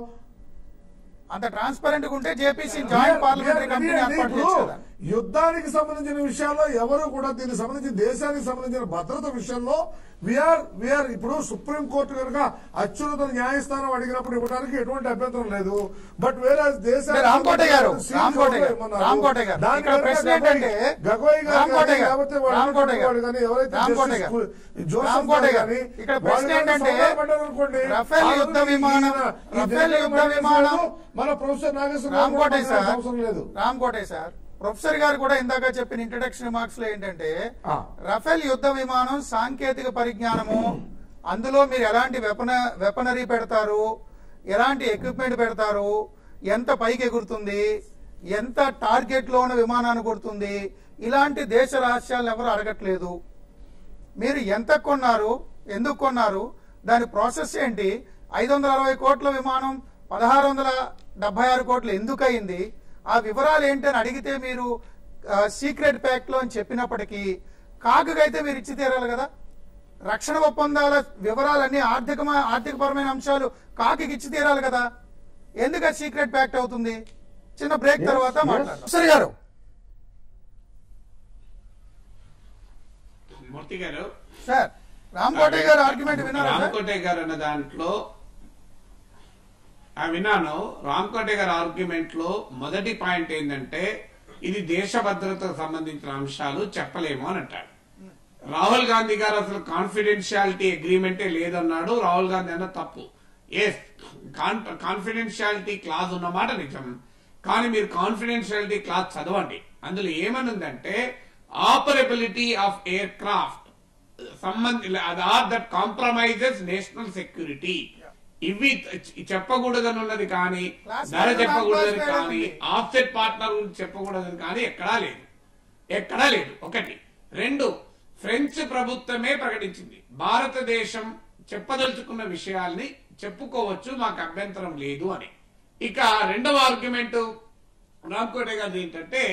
అంత ట్రాన్స్పరెంట్ గా ఉంటే జేపీసీ జాయింట్ పార్లమెంటరీ కమిటీని ఏర్పాటు
ఇప్పుడు
చేయొచ్చు కదా
యుద్ధానికి సంబంధించిన విషయాల్లో ఎవరు కూడా దీనికి సంబంధించి దేశానికి సంబంధించిన భద్రత విషయంలో విఆర్ విఆర్ ఇప్పుడు సుప్రీం కోర్టు కనుక అత్యున్నత న్యాయస్థానం అడిగినప్పుడు ఇవ్వడానికి ఎటువంటి అభ్యంతరం లేదు బట్ వేరే
అంటే రామ్కోటే గారు రామ్కోటే గారు రామ్కోటే గారు ఇక్కడ ప్రశ్న ఏంటంటే
గగోయ్ గారు
రామ్కోటే
కానీ,
గారు
లేకపోతే వాళ్ళు
రామ్కోటే గారు
వాళ్ళు కానీ ఎవరైతే
రామ్కోటే
జస్టిస్
గారు
జోసెఫ్
రామ్కోటే గారు
కానీ
ఇక్కడ
వాళ్ళు
ప్రశ్న
కానీ
ఏంటంటే
సంబరపడ్డారు అనుకోండి.
రఫేల్
ఆ
యుద్ధ
రోజు
విమానం
ఈయన- ఈ
రఫేల్
దినకర్
యుద్ధ
మహేష్
విమానం
గారు మన ప్రొఫెసర్ నాగేశ్వర
రామ్కోటే సార్
అవసరం లేదు
రామ్కోటే సార్ ప్రొఫెసర్ గారు కూడా ఇందాక చెప్పిన ఇంట్రడక్షన్ రిమార్క్స్ లో ఏంటంటే
ఆ.
రఫేల్ యుద్ధ విమానం సాంకేతిక పరిజ్ఞానము అందులో మీరు ఎలాంటి వెపన వెపనరీ పెడతారు ఎలాంటి ఎక్విప్మెంట్ పెడతారు ఎంత పైకి ఎగురుతుంది ఎంత టార్గెట్ లో ఉన్న విమానాన్ని కొడుతుంది ఇలాంటి దేశ రహస్యాలను ఎవరు అడగట్లేదు మీరు ఎంత కొన్నారు ఎందుకు కొన్నారు దాని ప్రాసెస్ ఏంటి ఐదు వందల అరవై కోట్ల విమానం పదహారు వందల డెబ్బై ఆరు కోట్లు ఎందుకు అయింది ఆ వివరాలు ఏంటని అడిగితే మీరు సీక్రెట్ ప్యాక్ట్ లో అని చెప్పినప్పటికీ కాకుకైతే మీరు ఇచ్చి తీరాలి కదా రక్షణ ఒప్పందాల వివరాలన్నీ ఆర్థిక ఆర్థికపరమైన అంశాలు కాకి ఇచ్చి తీరాలి కదా ఎందుకు అది సీక్రెట్ ప్యాక్ట్ అవుతుంది చిన్న బ్రేక్ తర్వాత
yes.
మాట్లాడదాం సరే గారు
మూర్తి గారు
సార్ రామ్ కోటే గారు ఆర్గ్యుమెంట్ విన్నారా సార్
రామ్కోటే గారు అన్న దాంట్లో ఆ విన్నాను రామ్కోటే గారి ఆర్గ్యుమెంట్ లో మొదటి పాయింట్ ఏంటంటే ఇది దేశ భద్రతకు సంబంధించిన అంశాలు చెప్పలేము అని అంటాడు రాహుల్ గాంధీ గారు అసలు కాన్ఫిడెన్షియాలిటీ అగ్రిమెంటే లేదన్నాడు రాహుల్ గాంధీ అన్న తప్పు ఎస్ కాన్ఫిడెన్షియాలిటీ క్లాజ్ ఉన్నమాట నిజం కానీ మీరు కాన్ఫిడెన్షియాలిటీ క్లాజ్ చదవండి అందులో ఏమనుందంటే ఆపరబిలిటీ ఆఫ్ ఎయిర్ క్రాఫ్ట్ సంబంధ are that compromises national security ఇవి చెప్పకూడదని ఉన్నది కానీ
Class
ధర
five
చెప్పకూడదని
class five
కానీ
ఉంది.
ఆఫ్సెట్ పార్ట్నర్ గురించి చెప్పకూడదని కానీ ఎక్కడా లేదు ఎక్కడా లేదు ఒకటి రెండు ఫ్రెంచ్ ప్రభుత్వమే ప్రకటించింది భారతదేశం చెప్పదలుచుకున్న విషయాల్ని చెప్పుకోవచ్చు మాకు అభ్యంతరం లేదు అని ఇక రెండవ ఆర్గ్యుమెంట్ రామ్కోటే గారి ఏంటంటే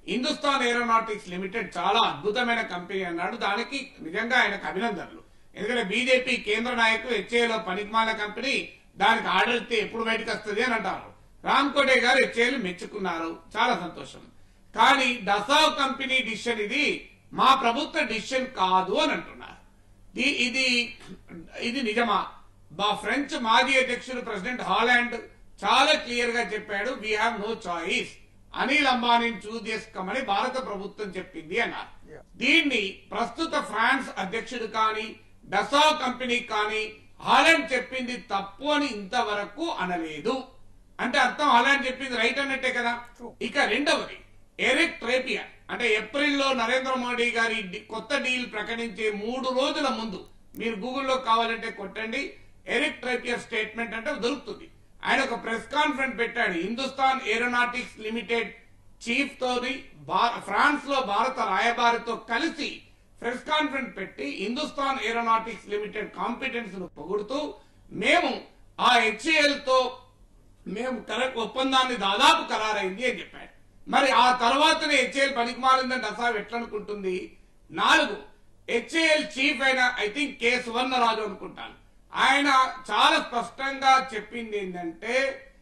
హిందుస్థాన్ ఏరోనాటిక్స్ లిమిటెడ్ చాలా అద్భుతమైన కంపెనీ అన్నాడు దానికి నిజంగా ఆయనకు అభినందనలు ఎందుకంటే బీజేపీ కేంద్ర నాయకులు హెచ్ఏలో పనికిమాల కంపెనీ దానికి ఆర్డర్ ఇస్తే ఎప్పుడు బయటకు వస్తుంది అని అంటారు రామ్ కోటే గారు హెచ్ఏలు మెచ్చుకున్నారు చాలా సంతోషం కానీ డసావ్ కంపెనీ డిసిషన్ ఇది మా ప్రభుత్వ డిసిషన్ కాదు అని అంటున్నారు ది- ఇది ఇది నిజమా మా ఫ్రెంచ్ మాజీ అధ్యక్షుడు ప్రెసిడెంట్ హాలాండ్ చాలా క్లియర్ గా చెప్పాడు we have no choice Anil అంబానీని చూస్ చేసుకోమని భారత ప్రభుత్వం చెప్పింది అన్నారు
Yeah.
దీన్ని ప్రస్తుత ఫ్రాన్స్ అధ్యక్షుడు కానీ డసావ్ కంపెనీ కానీ హాలాండ్ చెప్పింది తప్పు అని ఇంతవరకు అనలేదు అంటే అర్థం హాలాండ్ చెప్పింది రైట్ అన్నట్టే కదా
True.
ఇక రెండవది ఎరిక్ ట్రేపియర్ అంటే ఏప్రిల్లో నరేంద్ర మోడీ గారి డి- కొత్త డీల్ ప్రకటించే మూడు రోజుల ముందు మీరు గూగుల్లో కావాలంటే కొట్టండి ఎరిక్ ట్రేపియర్ స్టేట్మెంట్ అంటే దొరుకుతుంది ఆయన ఒక ప్రెస్ కాన్ఫరెన్స్ పెట్టాడు హిందుస్థాన్ ఏరోనాటిక్స్ లిమిటెడ్ చీఫ్ తోని భా- ఫ్రాన్స్ లో భారత రాయబారితో కలిసి ప్రెస్ కాన్ఫరెన్స్ పెట్టి హిందుస్థాన్ ఏరోనాటిక్స్ లిమిటెడ్ కాంపిటెన్స్ ను పొగుడుతూ మేము ఆ హెచ్ఏఎల్ తో మేము కరెక్ట్ ఒప్పందాన్ని దాదాపు ఖరారైంది అని చెప్పాడు మరి ఆ తర్వాతనే హెచ్ఏఎల్ పనికిమాలిందని దసాబ్ ఎట్లా అనుకుంటుంది నాలుగు హెచ్ఏఎల్ చీఫ్ అయిన ఐ థింక్ కె సువర్ణరాజు అనుకుంటాను ఆయన చాలా స్పష్టంగా చెప్పింది ఏంటంటే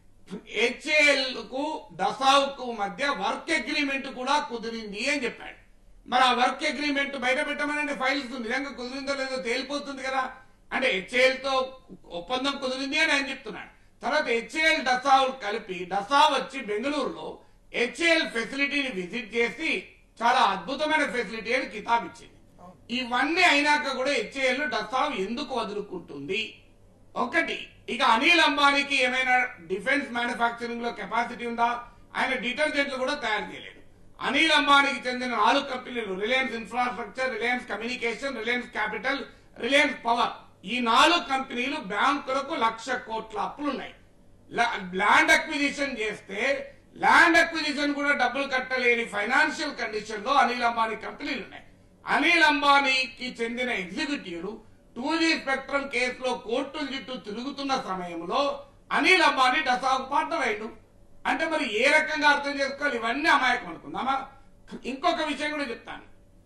హెచ్ఏఎల్ కు డసావ్ కు మధ్య వర్క్ అగ్రిమెంట్ కూడా కుదిరింది అని చెప్పాడు మరి ఆ వర్క్ అగ్రిమెంట్ బయట పెట్టమనండి ఫైల్స్ నిజంగా కుదిరిందో లేదో తేలిపోతుంది కదా అంటే హెచ్ఏఎల్ తో ఒప్పందం కుదిరింది అని ఆయన చెప్తున్నాడు తర్వాత హెచ్ఏఎల్ డసావ్ కలిపి డసా వచ్చి బెంగళూరులో హెచ్ఏఎల్ ఫెసిలిటీని విజిట్ చేసి చాలా అద్భుతమైన ఫెసిలిటీ అని కితాబ్ ఇచ్చింది ఇవన్నీ అయినాక కూడా హెచ్ఏఎల్ డసావ్ ఎందుకు వదులుకుంటుంది ఒకటి ఇక అనిల్ అంబానీకి ఏమైనా డిఫెన్స్ మ్యానుఫ్యాక్చరింగ్ లో కెపాసిటీ ఉందా ఆయన డిటర్జెంట్లు కూడా తయారు చేయలేదు అనిల్ అంబానీకి చెందిన నాలుగు కంపెనీలు Reliance infrastructure Reliance communication Reliance capital Reliance power ఈ నాలుగు కంపెనీలు బ్యాంకులకు లక్ష కోట్ల అప్పులున్నాయి లా- ల్యాండ్ అక్విజిషన్ చేస్తే ల్యాండ్ అక్విజిషన్ కూడా డబ్బులు కట్టలేని ఫైనాన్షియల్ కండిషన్ లో అనిల్ అంబానీ కంపెనీలు ఉన్నాయి అనిల్ అంబానీకి చెందిన ఎగ్జిక్యూటివ్లు టూ జీ స్పెక్ట్రమ్ కేసులో కోర్టుల చుట్టూ తిరుగుతున్న సమయంలో అనిల్ అంబానీ డసాకు పార్ట్నర్ అయ్యాడు అంటే మరి ఏ రకంగా అర్థం చేసుకోవాలి ఇవన్నీ అమాయకం అనుకుందామా ఇంకొక విషయం కూడా చెప్తాను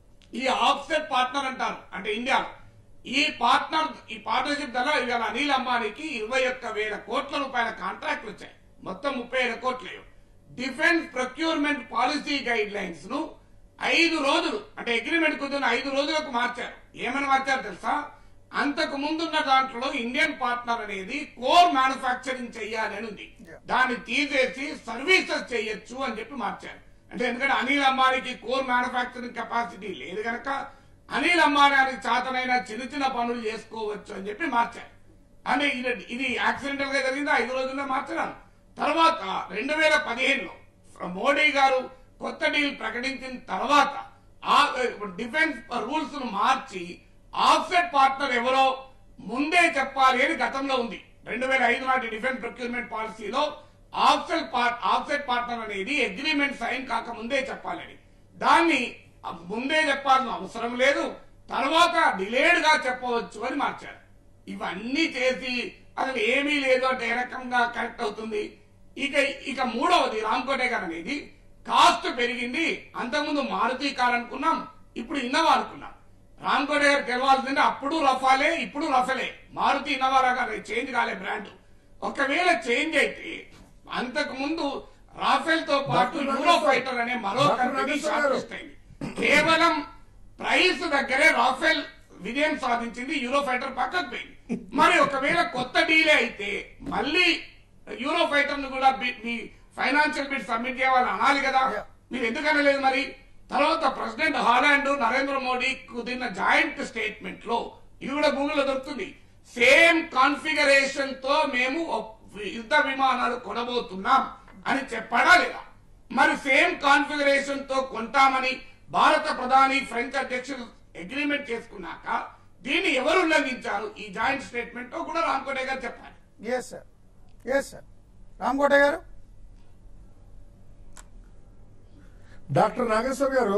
ఈ ఆఫ్సెట్ పార్ట్నర్ అంటారు అంటే ఇండియాలో ఈ పార్ట్నర్ ఈ పార్ట్నర్షిప్ ద్వారా ఇవాళ అనిల్ అంబానీకి ఇరవై ఒక్క వేల కోట్ల రూపాయల కాంట్రాక్ట్లు వచ్చాయి మొత్తం ముప్పై వేల కోట్లు defence procurement policy guidelines ను ఐదు రోజులు అంటే అగ్రిమెంట్ కుదిరిన ఐదు రోజులకు మార్చారు ఏమని మార్చారు తెలుసా అంతకు ముందున్న దాంట్లో ఇండియన్ పార్ట్నర్ అనేది కోర్ మ్యానుఫ్యాక్చరింగ్ చెయ్యాలి అని ఉంది
Yeah.
దాన్ని తీసేసి సర్వీసెస్ చేయొచ్చు అని చెప్పి మార్చారు అంటే ఎందుకంటే అనిల్ అంబానీకి కోర్ మ్యానుఫ్యాక్చరింగ్ కెపాసిటీ లేదు గనక అనిల్ అంబానీ చేతనైనా చిన్న చిన్న పనులు చేసుకోవచ్చు అని చెప్పి మార్చారు అంటే ఇది ఇది యాక్సిడెంటల్ గా జరిగింది ఐదు రోజుల్లో మార్చడం తర్వాత రెండు వేల పదిహేనులో మోడీ గారు కొత్త డీల్ ప్రకటించిన తర్వాత ఆ డిఫెన్స్ రూల్స్ ను మార్చి ఆఫ్సెట్ పార్ట్నర్ ఎవరో ముందే చెప్పాలి అని గతంలో ఉంది రెండు వేల ఐదు నాటి డిఫెన్స్ ప్రొక్యూర్మెంట్ పాలసీలో ఆఫ్సెట్ పార్ట్ ఆఫ్సెట్ పార్ట్నర్ అనేది అగ్రిమెంట్ సైన్ కాక ముందే చెప్పాలని దాన్ని ముందే చెప్పాల్సిన అవసరం లేదు తర్వాత డిలేడ్ గా చెప్పవచ్చు అని మార్చారు ఇవన్నీ చేసి అసలు ఏమీ లేదు అంటే ఏ రకంగా కరెక్ట్ అవుతుంది ఇక ఇక మూడవది రామ్కోటే గారు అనేది కాస్ట్ పెరిగింది అంతకుముందు మారుతి కార్ అనుకున్నాం ఇప్పుడు ఇన్నోవా అనుకున్నాం రామ్కోటే గారు తెలవాల్సింది అప్పుడు రఫాలే ఇప్పుడు రఫలే మారుతి ఇన్నోవా రకాల చేంజ్ కాలే బ్రాండ్ ఒకవేళ చేంజ్ అయితే అంతకు ముందు రాఫెల్ తో పాటు
డాక్టర్
యూరో
నాగేశ్వర-
ఫైటర్ అనే మరో
doctor
company
Nageshwara
short
garu.
List అయింది కేవలం ప్రైస్ దగ్గరే రాఫెల్ విజయం సాధించింది యూరో ఫైటర్ పక్కకు పోయింది మరి ఒకవేళ కొత్త డీలే అయితే మళ్ళీ యూరో ఫైటర్ ను కూడా బి- మీ ఫైనాన్షియల్ బిడ్ సబ్మిట్ చేయాలని అనాలి కదా
Yeah.
మీరు ఎందుకు అనలేదు మరి తర్వాత ప్రెసిడెంట్ హాలాండ్ నరేంద్ర మోడీ కుదిరిన జాయింట్ స్టేట్మెంట్ లో ఇది కూడా గూగుల్లో దొరుకుతుంది సేమ్ కాన్ఫిగరేషన్ తో మేము ఒప్- యుద్ధ విమానాలు కొనబోతున్నాం అని చెప్పడా లేదా మరి సేమ్ కాన్ఫిగరేషన్ తో కొంటామని భారత ప్రధాని ఫ్రెంచ్ అధ్యక్షులు అగ్రిమెంట్ చేసుకున్నాక దీన్ని ఎవరు ఉల్లంఘించారు ఈ జాయింట్ స్టేట్మెంట్ తో కూడా రామ్కోటే గారు చెప్పాలి
yes sir yes sir Ramakota garu
doctor Nageshwar గారు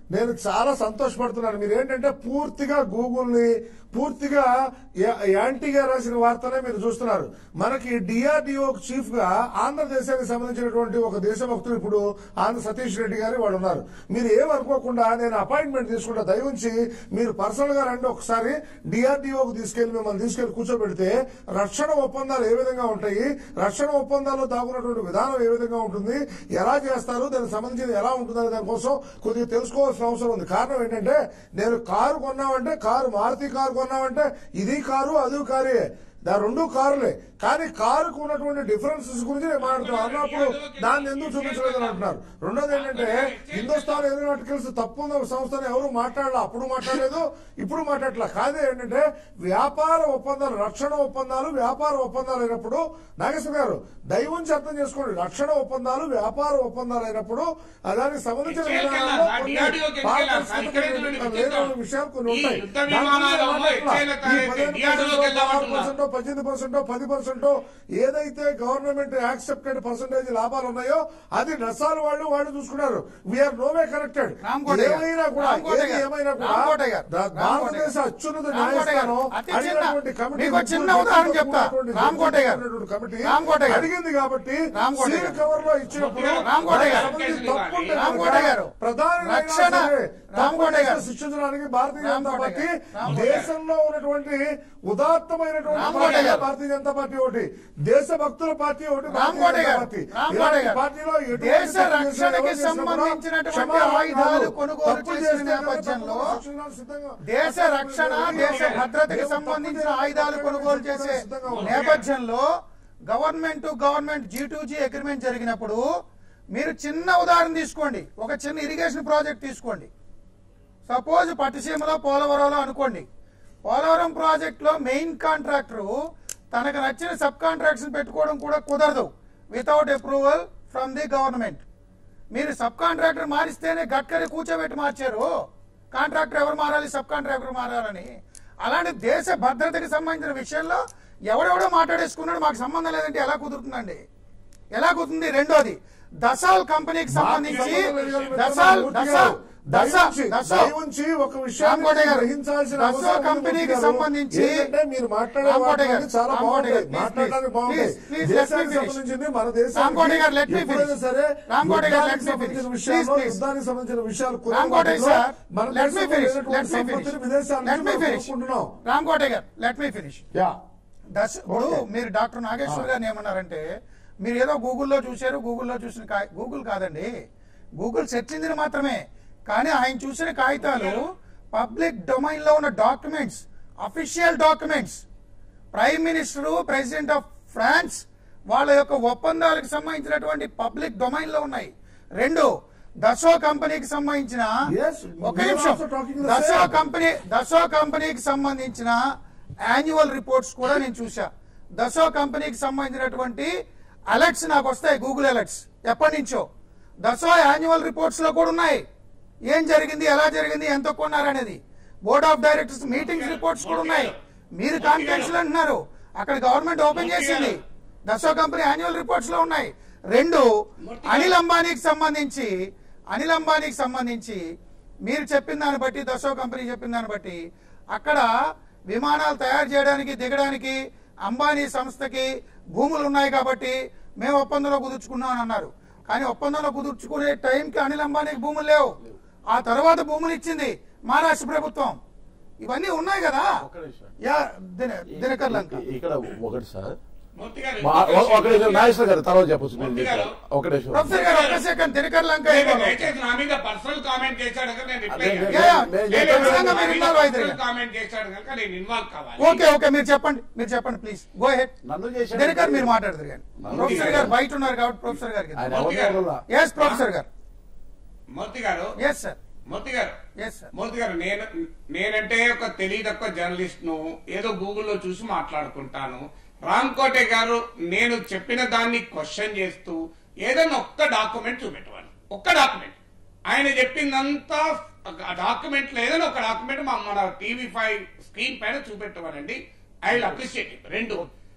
నేను చాలా సంతోషపడుతున్నాను మీరు ఏంటంటే పూర్తిగా గూగుల్ ని పూర్తిగా యా- యాంటీగా రాసిన వార్తనే మీరు చూస్తున్నారు మనకి డిఆర్డిఓ చీఫ్ గా ఆంధ్రదేశానికి సంబంధించినటువంటి ఒక దేశభక్తులు ఇప్పుడు ఆంధ్ర సతీష్ రెడ్డి గారు వాళ్ళు ఉన్నారు మీరు ఏమనుకోకుండా నేను అపాయింట్మెంట్ తీసుకుంటా దయవుంచి మీరు పర్సనల్ గా రండి ఒకసారి డిఆర్డిఓకి తీసుకెళ్లి మిమ్మల్ని తీసుకెళ్లి కూర్చోబెడితే రక్షణ ఒప్పందాలు ఏ విధంగా ఉంటాయి రక్షణ ఒప్పందాల్లో దాగున్నటువంటి విధానం ఏ విధంగా ఉంటుంది ఎలా చేస్తారు దానికి సంబంధించి ఎలా ఉంటుందనే దానికోసం కొద్దిగా తెలుసుకోవాల్సిన అవసరం ఉంది కారణం ఏంటంటే నేను కారు కొన్నామంటే కారు మారుతి కారు కొన్నామంటే ఇది కారు అది కారే దా రెండు కారులే కానీ కారుకు ఉన్నటువంటి డిఫరెన్సెస్ గురించి నేను మాట్లాడుతున్నాను అన్నప్పుడు దాన్ని ఎందుకు చూపించలేదని అంటున్నారు రెండోది ఏంటంటే హిందుస్థాన్ ఏరోనాటికల్స్ తప్పు ఉన్న సంస్థను ఎవరు మాట్లాడలే అప్పుడు మాట్లాడలేదు ఇప్పుడు మాట్లాడలే కాదే ఏంటంటే వ్యాపార ఒప్పందాలు రక్షణ ఒప్పందాలు వ్యాపార ఒప్పందాలు అయినప్పుడు నాగేశ్వర గారు దైవంచి అర్థం చేసుకోండి రక్షణ ఒప్పందాలు వ్యాపార ఒప్పందాలు అయినప్పుడు ఆ దానికి సంబంధించిన
ఎక్కడికి
విధానాల్లో
వెళ్ళాలి?
కొన్ని
DRDO కి వెళ్ళాలి?
పారదర్శకత
ఇక్కడే
లేని
చూడండి,
విషయాలు కొన్ని
ఈ
ఉంటాయి
యుద్ధ
దాని గురించి
విమానాలు
నేను మాట్లాడట్లా.
ఎక్కడైనా
ఈ
తయారైతే
పదిహేను
DRDO కి వెళ్దామంటున్నా.
పర్సెంట్ పద్దెనిమిది పర్సెంట్ పది పర్సెంట్ ఏదైతే గవర్నమెంట్ యాక్సెప్టెడ్ పర్సెంటేజ్ లాభాలు ఉన్నాయో అది నసాలు వాళ్ళు వాళ్ళు చూసుకున్నారు వీఆర్ నోవే కనెక్టెడ్
రామ్కోట గారు,
ఏమైనా కూడా
రామ్కోట
ఏది
గారు,
ఏమైనా కూడా
రామ్కోట గారు,
దా-
రామ్కోట
భారతదేశ
గారు.
అత్యున్నత
రామ్కోట గారు,
న్యాయస్థానం
అతి చిన్న-
అడిగినటువంటి కమిటీ
మీకు ఒక చిన్న ఉదాహరణ చెప్తా. రామ్కోట గారు,
కమిటీ
రామ్కోట గారు.
అడిగింది కాబట్టి
రామ్కోట
సీల్
గారు.
కవర్ లో ఇచ్చినప్పుడు
రామ్కోట
దానికి
గారు.
సంబంధించి తప్పు ఉంటే
రామ్కోట
కనుక
గారు.
ప్రధాని
రక్షణ రామ్కోట గారు.
శిక్షించడానికి భారతీయ జనతా
రామ్కోట
పార్టీ
గారు. రామ్కోట గారు.
దేశంలో ఉన్నటువంటి ఉదాత్తమైనటువంటి
రామ్కోట
పార్టీ
గారు.
భారతీయ జనతా పార్టీ ఒకటి దేశ భక్తుల పార్టీ ఒకటి భారతీయ
రామ్కోట
జనతా
గారు.
పార్టీ
రామ్కోట
ఇలాంటి
గారు.
పార్టీలో ఎటువంటి
దేశ
తప్పు చేసినా,
రక్షణకి
ఎవరు చేసినా కూడా
సంబంధించినటువంటి
క్షమాపణ
ఆయుధాలు
కాదు.
కొనుగోలు
తప్పు
చేసిన
చేస్తే కనుక
నేపథ్యంలో
తప్పు రక్షణ సిద్ధంగా-
దేశ రక్షణ దేశ భద్రతకి సంబంధించిన ఆయుధాలు కొనుగోలు చేసే
సిద్ధంగా ఉంది.
నేపథ్యంలో government to government G to G agreement జరిగినప్పుడు మీరు చిన్న ఉదాహరణ తీసుకోండి ఒక చిన్న ఇరిగేషన్ ప్రాజెక్ట్ తీసుకోండి సపోజ్ పట్టిసీమలో పోలవరంలో అనుకోండి పోలవరం ప్రాజెక్టులో మెయిన్ కాంట్రాక్టర్ తనకు నచ్చిన సబ్ కాంట్రాక్ట్స్ పెట్టుకోవడం కూడా కుదరదు without approval from the government మీరు సబ్ కాంట్రాక్టర్ మారిస్తేనే గడ్కరీ కూర్చోబెట్టి మార్చారు కాంట్రాక్టర్ ఎవరు మారాలి సబ్ కాంట్రాక్టర్ మారాలని అలాంటి దేశ భద్రతకి సంబంధించిన విషయంలో ఎవడెవడో మాట్లాడేసుకున్నాడు మాకు సంబంధం లేదంటే ఎలా కుదురుతుందండి ఎలా కుదురుతుంది రెండోది దసాల్ కంపెనీకి సంబంధించి దసాల్ దసాల్ దస దస
దయవుంచి ఒక విషయాన్ని
రామ్కోట గారు,
గ్రహించాల్సిన
దసో
అవసరం ఉంది
కంపెనీకి
మూర్తి గారు.
సంబంధించి
ఏంటంటే మీరు మాట్లాడే
రామ్కోట
వాటిలో
గారు,
చాలా
రామ్కోట
బాగుంటాయి
గారు, please,
మాట్లాడడానికి
please,
బాగుంటాయి
please, let me
దేశానికి
finish.
సంబంధించింది మన
రామ్కోట గారు, let
దేశానికి
me
ఎప్పుడైనా
finish.
సరే
రామ్కోట గారు, let
యుద్ధానికి
me
సంబంధించిన
finish.
విషయాల్లో
Please, please.
యుద్ధానికి సంబంధించిన విషయాలు కొన్ని
రామ్కోట
వాటిలో
సార్
మన
లెట్ మీ
దేశంలో
ఫినిష్
లేనటువంటి
లెట్ మీ ఫినిష్
సంపత్తిని విదేశాల
లెట్ మీ
నుంచి మనం
ఫినిష్
కొనుక్కుంటున్నాం.
రామ్కోట గారు లెట్ మీ ఫినిష్
యా
దశ ఇప్పుడు
Okay.
మీరు డాక్టర్ నాగేశ్వర్ గారిని ఏమన్నారంటే మీరు ఏదో గూగుల్లో చూశారు గూగుల్లో చూసిన కాయ- గూగుల్ కాదండి గూగుల్ సెర్చ్ ఇంజిన్ మాత్రమే కానీ ఆయన చూసిన కాగితాలు పబ్లిక్ డొమైన్ లో ఉన్న documents official documents prime minister president of France వాళ్ళ యొక్క ఒప్పందాలకు సంబంధించినటువంటి పబ్లిక్ డొమైన్ లో ఉన్నాయి రెండు దసో కంపెనీకి సంబంధించిన
Yes,
ఒక
we are
నిమిషం
also talking the
Dassault
same.
Company Dassault కంపెనీకి సంబంధించిన యాన్యువల్ రిపోర్ట్స్ కూడా నేను చూసా దసో కంపెనీకి సంబంధించినటువంటి అలర్ట్స్ నాకు వస్తాయి గూగుల్ అలర్ట్స్ ఎప్పటి నుంచో దసో యాన్యువల్ రిపోర్ట్స్ లో కూడా ఉన్నాయి ఏం జరిగింది ఎలా జరిగింది ఎంత కొన్నారు అనేది board of directors meetings reports కూడా ఉన్నాయి మీరు కాన్ఫిడెన్స్ అంటున్నారు అక్కడ గవర్నమెంట్ ఓపెన్ చేసింది దసో కంపెనీ యాన్యువల్ రిపోర్ట్స్ లో ఉన్నాయి రెండు అనిల్ అంబానీకి సంబంధించి అనిల్ అంబానీకి సంబంధించి మీరు చెప్పిన దాన్ని బట్టి దసో కంపెనీ చెప్పిన దాన్ని బట్టి అక్కడ విమానాలు తయారు చేయడానికి దిగడానికి అంబానీ సంస్థకి భూములు ఉన్నాయి కాబట్టి మేము ఒప్పందంలో కుదుర్చుకున్నాం అని అన్నారు కానీ ఒప్పందంలో కుదుర్చుకునే టైంకి అనిల్ అంబానీకి భూములు లేవు ఆ తర్వాత భూములు ఇచ్చింది మహారాష్ట్ర ప్రభుత్వం ఇవన్నీ ఉన్నాయి కదా
ఒక్క నిమిషం.
యా దిన- దినకర్ లంక
ఇ- ఇక్కడ ఒకటి సార్
మూర్తి గారు
మా- ఒ- ఒక నిమిషం నాగేశ్వర గారు తర్వాత చెప్పొచ్చు మీరు
మూర్తి గారు.
చెప్పారు. ఒక నిమిషం
ప్రొఫెసర్ గారు ఒక్క సెకండ్ దినకర్ లంక
నేను
ఇవ్వాలి.
దయచేసి నా మీద పర్సనల్ కామెంట్ చేశాడు కనుక నేను రిప్లై
అదే,
ఇయ్యాను.
Yeah, yeah.
నేను
నేను
చెప్పాను
ఖచ్చితంగా
నా
మీరు
మీద
ఇన్వాల్వ్ అవుతారు
పర్సనల్ కామెంట్ చేశాడు కనుక నేను ఇన్వాల్వ్ కావాలి
ఓకే ఓకే మీరు చెప్పండి మీరు చెప్పండి ప్లీజ్ గో హెడ్
నన్ను చేశాడు.
దినకర్ మీరు మాట్లాడతారు కానీ
నన్ను
ప్రొఫెసర్
చేశాడు.
గారు బయట ఉన్నారు కాబట్టి ప్రొఫెసర్ గారికి
ఆయన
మూర్తి
ఎవరిని
గారు.
వదలలా.
ఎస్ ప్రొఫెసర్ గారు
మూర్తి గారు
ఎస్ సార్
మూర్తి గారు
ఎస్ సార్
మూర్తి గారు నేను నేనంటే ఒక తెలివి తక్కువ జర్నలిస్ట్ ను ఏదో గూగుల్లో చూసి మాట్లాడుకుంటాను రామ్ కోటే గారు నేను చెప్పిన దాన్ని క్వశ్చన్ చేస్తూ ఏదైనా ఒక్క డాక్యుమెంట్ చూపెట్టవాలి ఒక్క డాక్యుమెంట్ ఆయన చెప్పిందంతా డాక్యుమెంట్ లో ఏదైనా ఒక డాక్యుమెంట్ మా మన టీవీ ఫైవ్ స్క్రీన్ పైన చూపెట్టవాలండి ఐ విల్ అప్రిషియేట్ ఇట్ రెండు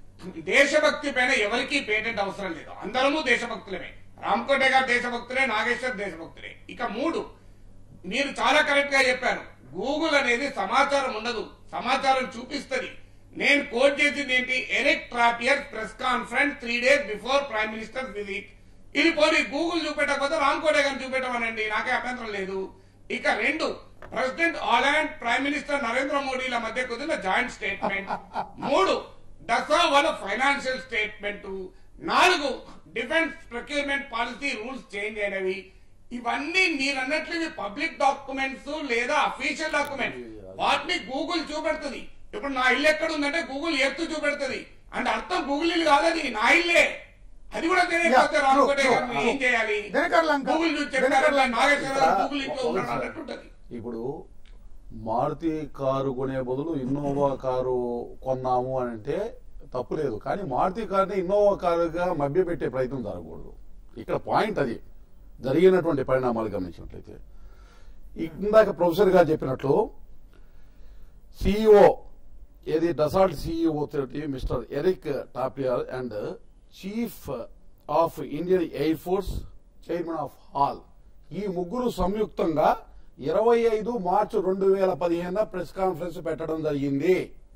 దేశభక్తి పైన ఎవరికి పేటెంట్ అవసరం లేదు అందరము దేశభక్తులమే రామ్ కోటే గారు దేశభక్తులే నాగేశ్వర్ దేశభక్తులే ఇక మూడు మీరు చాలా కరెక్ట్ గా చెప్పారు గూగుల్ అనేది సమాచారం ఉండదు సమాచారం చూపిస్తుంది నేను కోట్ చేసింది ఏంటి Eric Trappier press conference three days before prime minister visit ఇది పోనీ గూగుల్ చూపెట్టకపోతే రామ్ కోటే గారిని చూపెట్టమనండి నాకే అభ్యంతరం లేదు ఇక రెండు president Hollande prime minister Narendra మోడీల మధ్య కుదిరిన జాయింట్ స్టేట్మెంట్ మూడు దసరా వాళ్ళ ఫైనాన్షియల్ స్టేట్మెంట్ నాలుగు defence procurement policy rules change అయినవి ఇవన్నీ మీరు అన్నట్లు ఇవి పబ్లిక్ డాక్యుమెంట్స్ లేదా అఫీషియల్ డాక్యుమెంట్స్ వాటిని గూగుల్ చూపెడుతుంది ఇప్పుడు నా ఇల్లు ఎక్కడ ఉందంటే గూగుల్ ఎత్తు చూపెడుతుంది అంటే అర్థం గూగుల్ ఇల్లు కాదని నా ఇల్లే అది కూడా తెలియకపోతే
Yeah,
రామకోటే
true,
గారిని
true.
ఏం చేయాలి
దినకర్ లంక.
గూగుల్ చూసి
దినకర్
చెప్పారు
లంక.
నాగేశ్వరరావు గూగుల్ ఇంట్లో
ఒకటి
ఉన్నాడు
సార్.
అన్నట్టుంటది
ఇప్పుడు మారుతి కారు కొనే బదులు ఇన్నోవా కారు కొన్నాము అని అంటే తప్పు లేదు కానీ మారుతి కారుని ఇన్నోవా కారుగా మభ్యపెట్టే ప్రయత్నం జరగకూడదు ఇక్కడ పాయింట్ అది జరిగినటువంటి పరిణామాలు గమనించినట్లయితే ఇందాక ప్రొఫెసర్ గారు చెప్పినట్లు సిఇఓ ఏది డసాల్ట్ సిఇఓ తోటి Mr Eric Trappier and chief of Indian air force chairman of HAL ఈ ముగ్గురు సంయుక్తంగా ఇరవై ఐదు మార్చి రెండు వేల పదిహేను ప్రెస్ కాన్ఫరెన్స్ పెట్టడం జరిగింది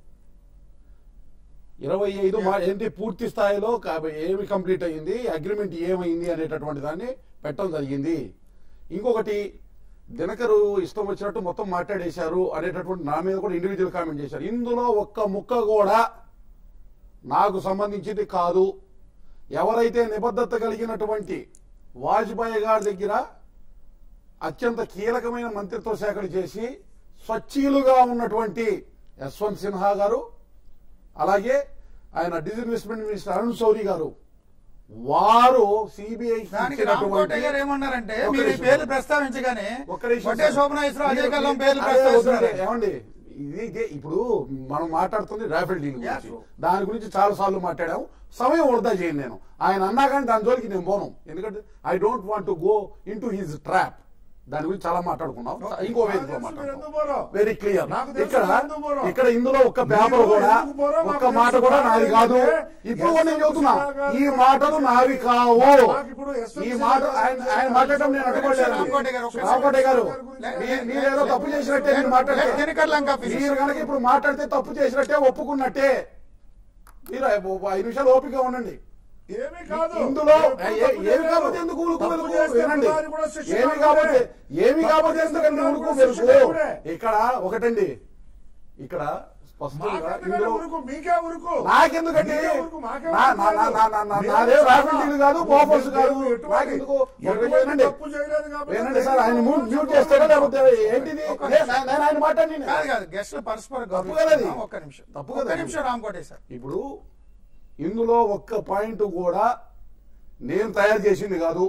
ఇరవై ఐదు మా ఏంటి పూర్తి స్థాయిలో కా- ఏమి కంప్లీట్ అయ్యింది అగ్రిమెంట్ ఏమైంది అనేటటువంటి దాన్ని పెట్టడం జరిగింది ఇంకొకటి దినకరు ఇష్టం వచ్చినట్టు మొత్తం మాట్లాడేశారు అనేటటువంటి నా మీద కూడా ఇండివిజువల్ కామెంట్ చేశారు ఇందులో ఒక్క ముక్క కూడా నాకు సంబంధించింది కాదు ఎవరైతే నిబద్ధత కలిగినటువంటి వాజ్పేయి గారి దగ్గర అత్యంత కీలకమైన మంత్రిత్వ శాఖలు చేసి స్వచ్ఛీలుగా ఉన్నటువంటి యశ్వంత్ సిన్హా గారు అలాగే ఆయన డిజిన్వెస్ట్మెంట్ మినిస్టర్ అరుణ్ శౌరి గారు వారు సిబిఐ
దానికి రామకోట గారు ఏమన్నారంటే
ఒక్క
మీరు ఈ
నిమిషం.
పేర్లు ప్రస్తావించగానే
ఒక్క నిమిషం
వడ్డే
సార్.
శోభనాశ్వరరావు అజయ్
మీరు-
కల్లం పేర్లు
అదే
ప్రస్తావిస్తున్నారు
వద్దండి, ఏమండి ఇది ఇదే ఇప్పుడు మనం మాట్లాడుతుంది రాఫెల్ డీల్
Yeah,
గురించి
true.
దాని గురించి చాలా సార్లు మాట్లాడాం సమయం వృధా చేయను నేను ఆయన అన్నా కానీ దాని జోలికి నేను పోను ఎందుకంటే I don't want to go into his trap దాని గురించి చాలా మాట్లాడుకున్నాం ఇంకో వేదికలో
నాకు తెలుసు మీరు ఎందుకు పోరో.
మాట్లాడుకున్నాం వెరీ క్లియర్
నాకు తెలుసు
ఇక్కడ
మీరు ఎందుకు పోరో.
ఇక్కడ ఇందులో ఒక్క పేపర్
మీరు
కూడా
ఎందుకు పోరో మాకు
ఒక్క మాట
తెలుసు.
కూడా నాది కాదు
ఎందుకంటే
ఇప్పుడు కూడా నేను చెబుతున్నా
ఎస్ఎస్
ఈ మాటలు నావి కావు
నాకు ఇప్పుడు ఎస్ఎస్
ఈ మాట ఆయన ఆయన మాట్లాడటం నేను అడ్డుకోలేదు
రామకోట గారు, ఒక్క
రామకోట గారు
లే-
మీ- మీరేదో తప్పు చేసినట్టే మీరు మాట్లాడితే
లే- దినకర్ లంక finish.
మీరు కనుక ఇప్పుడు మాట్లాడితే తప్పు చేసినట్టే ఒప్పుకున్నట్టే మీరు ఐ- ఐదు నిమిషాలు ఓపిక ఉండండి
ఏమీ కాదు
ఇందులో
ఎప్పుడు
ఏ-
తప్పు
ఏమి
చేయలేదు.
కాకపోతే ఎందుకు ఉలుకు
తప్పు
వెలుగు
చేస్తే
వినండి
ప్రధాని కూడా శిక్ష
ఏమి
పడాలి.
కాకపోతే ఏమి
తప్పు
కాకపోతే
చేస్తే
ఎందుకండి
ప్రధాని
ఉలుకు
కూడా శిక్ష
వెలుగు
పడాలి.
ఇక్కడ ఒకటండి ఇక్కడ స్పష్టంగా
మాకెందుకంటే
ఇందులో
ఉరుకు, మీకే ఉరుకు
నాకెందుకండి
మీకే ఉరుకు, మాకే
నా- నా- నా- నా- నా- నా- నాదే రాఫెల్ డీల్ కాదు బోఫోర్స్ కాదు
మేము ఎటువంటి-
నాకెందుకు ఒకటి
ఎటువంటి
వినండి
తప్పు చేయలేదు కాబట్టి
వినండి సార్ ఆయన మ్యూట్ మ్యూట్ చేస్తాడా లేకపోతే ఏంటిది
ఒక్క
నే- నేను నేను ఆయన మాట్లాడి
కాదు కాదు గెస్ట్లు పరస్పర
తప్పు కదా అది?
గౌరవించుకుందాం. ఒక్క నిమిషం
తప్పు
ఒక్క
కదా అది?
నిమిషం రామకోటే సార్
ఇప్పుడు ఇందులో ఒక్క పాయింట్ కూడా నేను తయారు చేసింది కాదు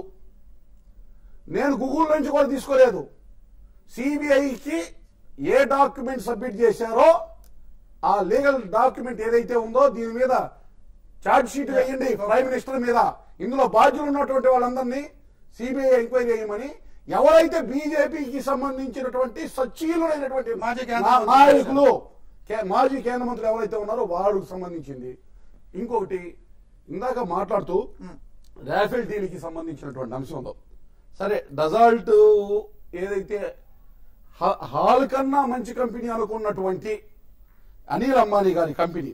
నేను గూగుల్ నుంచి కూడా తీసుకోలేదు సిబిఐకి ఏ డాక్యుమెంట్ సబ్మిట్ చేశారో ఆ లీగల్ డాక్యుమెంట్ ఏదైతే ఉందో దీని మీద ఛార్జ్ షీట్ వేయండి ప్రైమ్ మినిస్టర్ మీద ఇందులో బాధ్యులు ఉన్నటువంటి వాళ్ళందరినీ సిబిఐ ఎంక్వైరీ చేయమని ఎవరైతే బీజేపీకి సంబంధించినటువంటి సచ్చీలుడైనటువంటి
మాజీ కేంద్ర
నా-
మంత్రి
నాయకులు కే- మాజీ కేంద్ర మంత్రులు ఎవరైతే ఉన్నారో వాళ్ళకు సంబంధించింది ఇంకొకటి ఇందాక మాట్లాడుతూ రాఫెల్ డీల్కి సంబంధించినటువంటి అంశం ఉందో సరే డజాల్ట్ ఏదైతే హ- హాల్ కన్నా మంచి కంపెనీ అనుకున్నటువంటి అనిల్ అంబానీ గారి కంపెనీ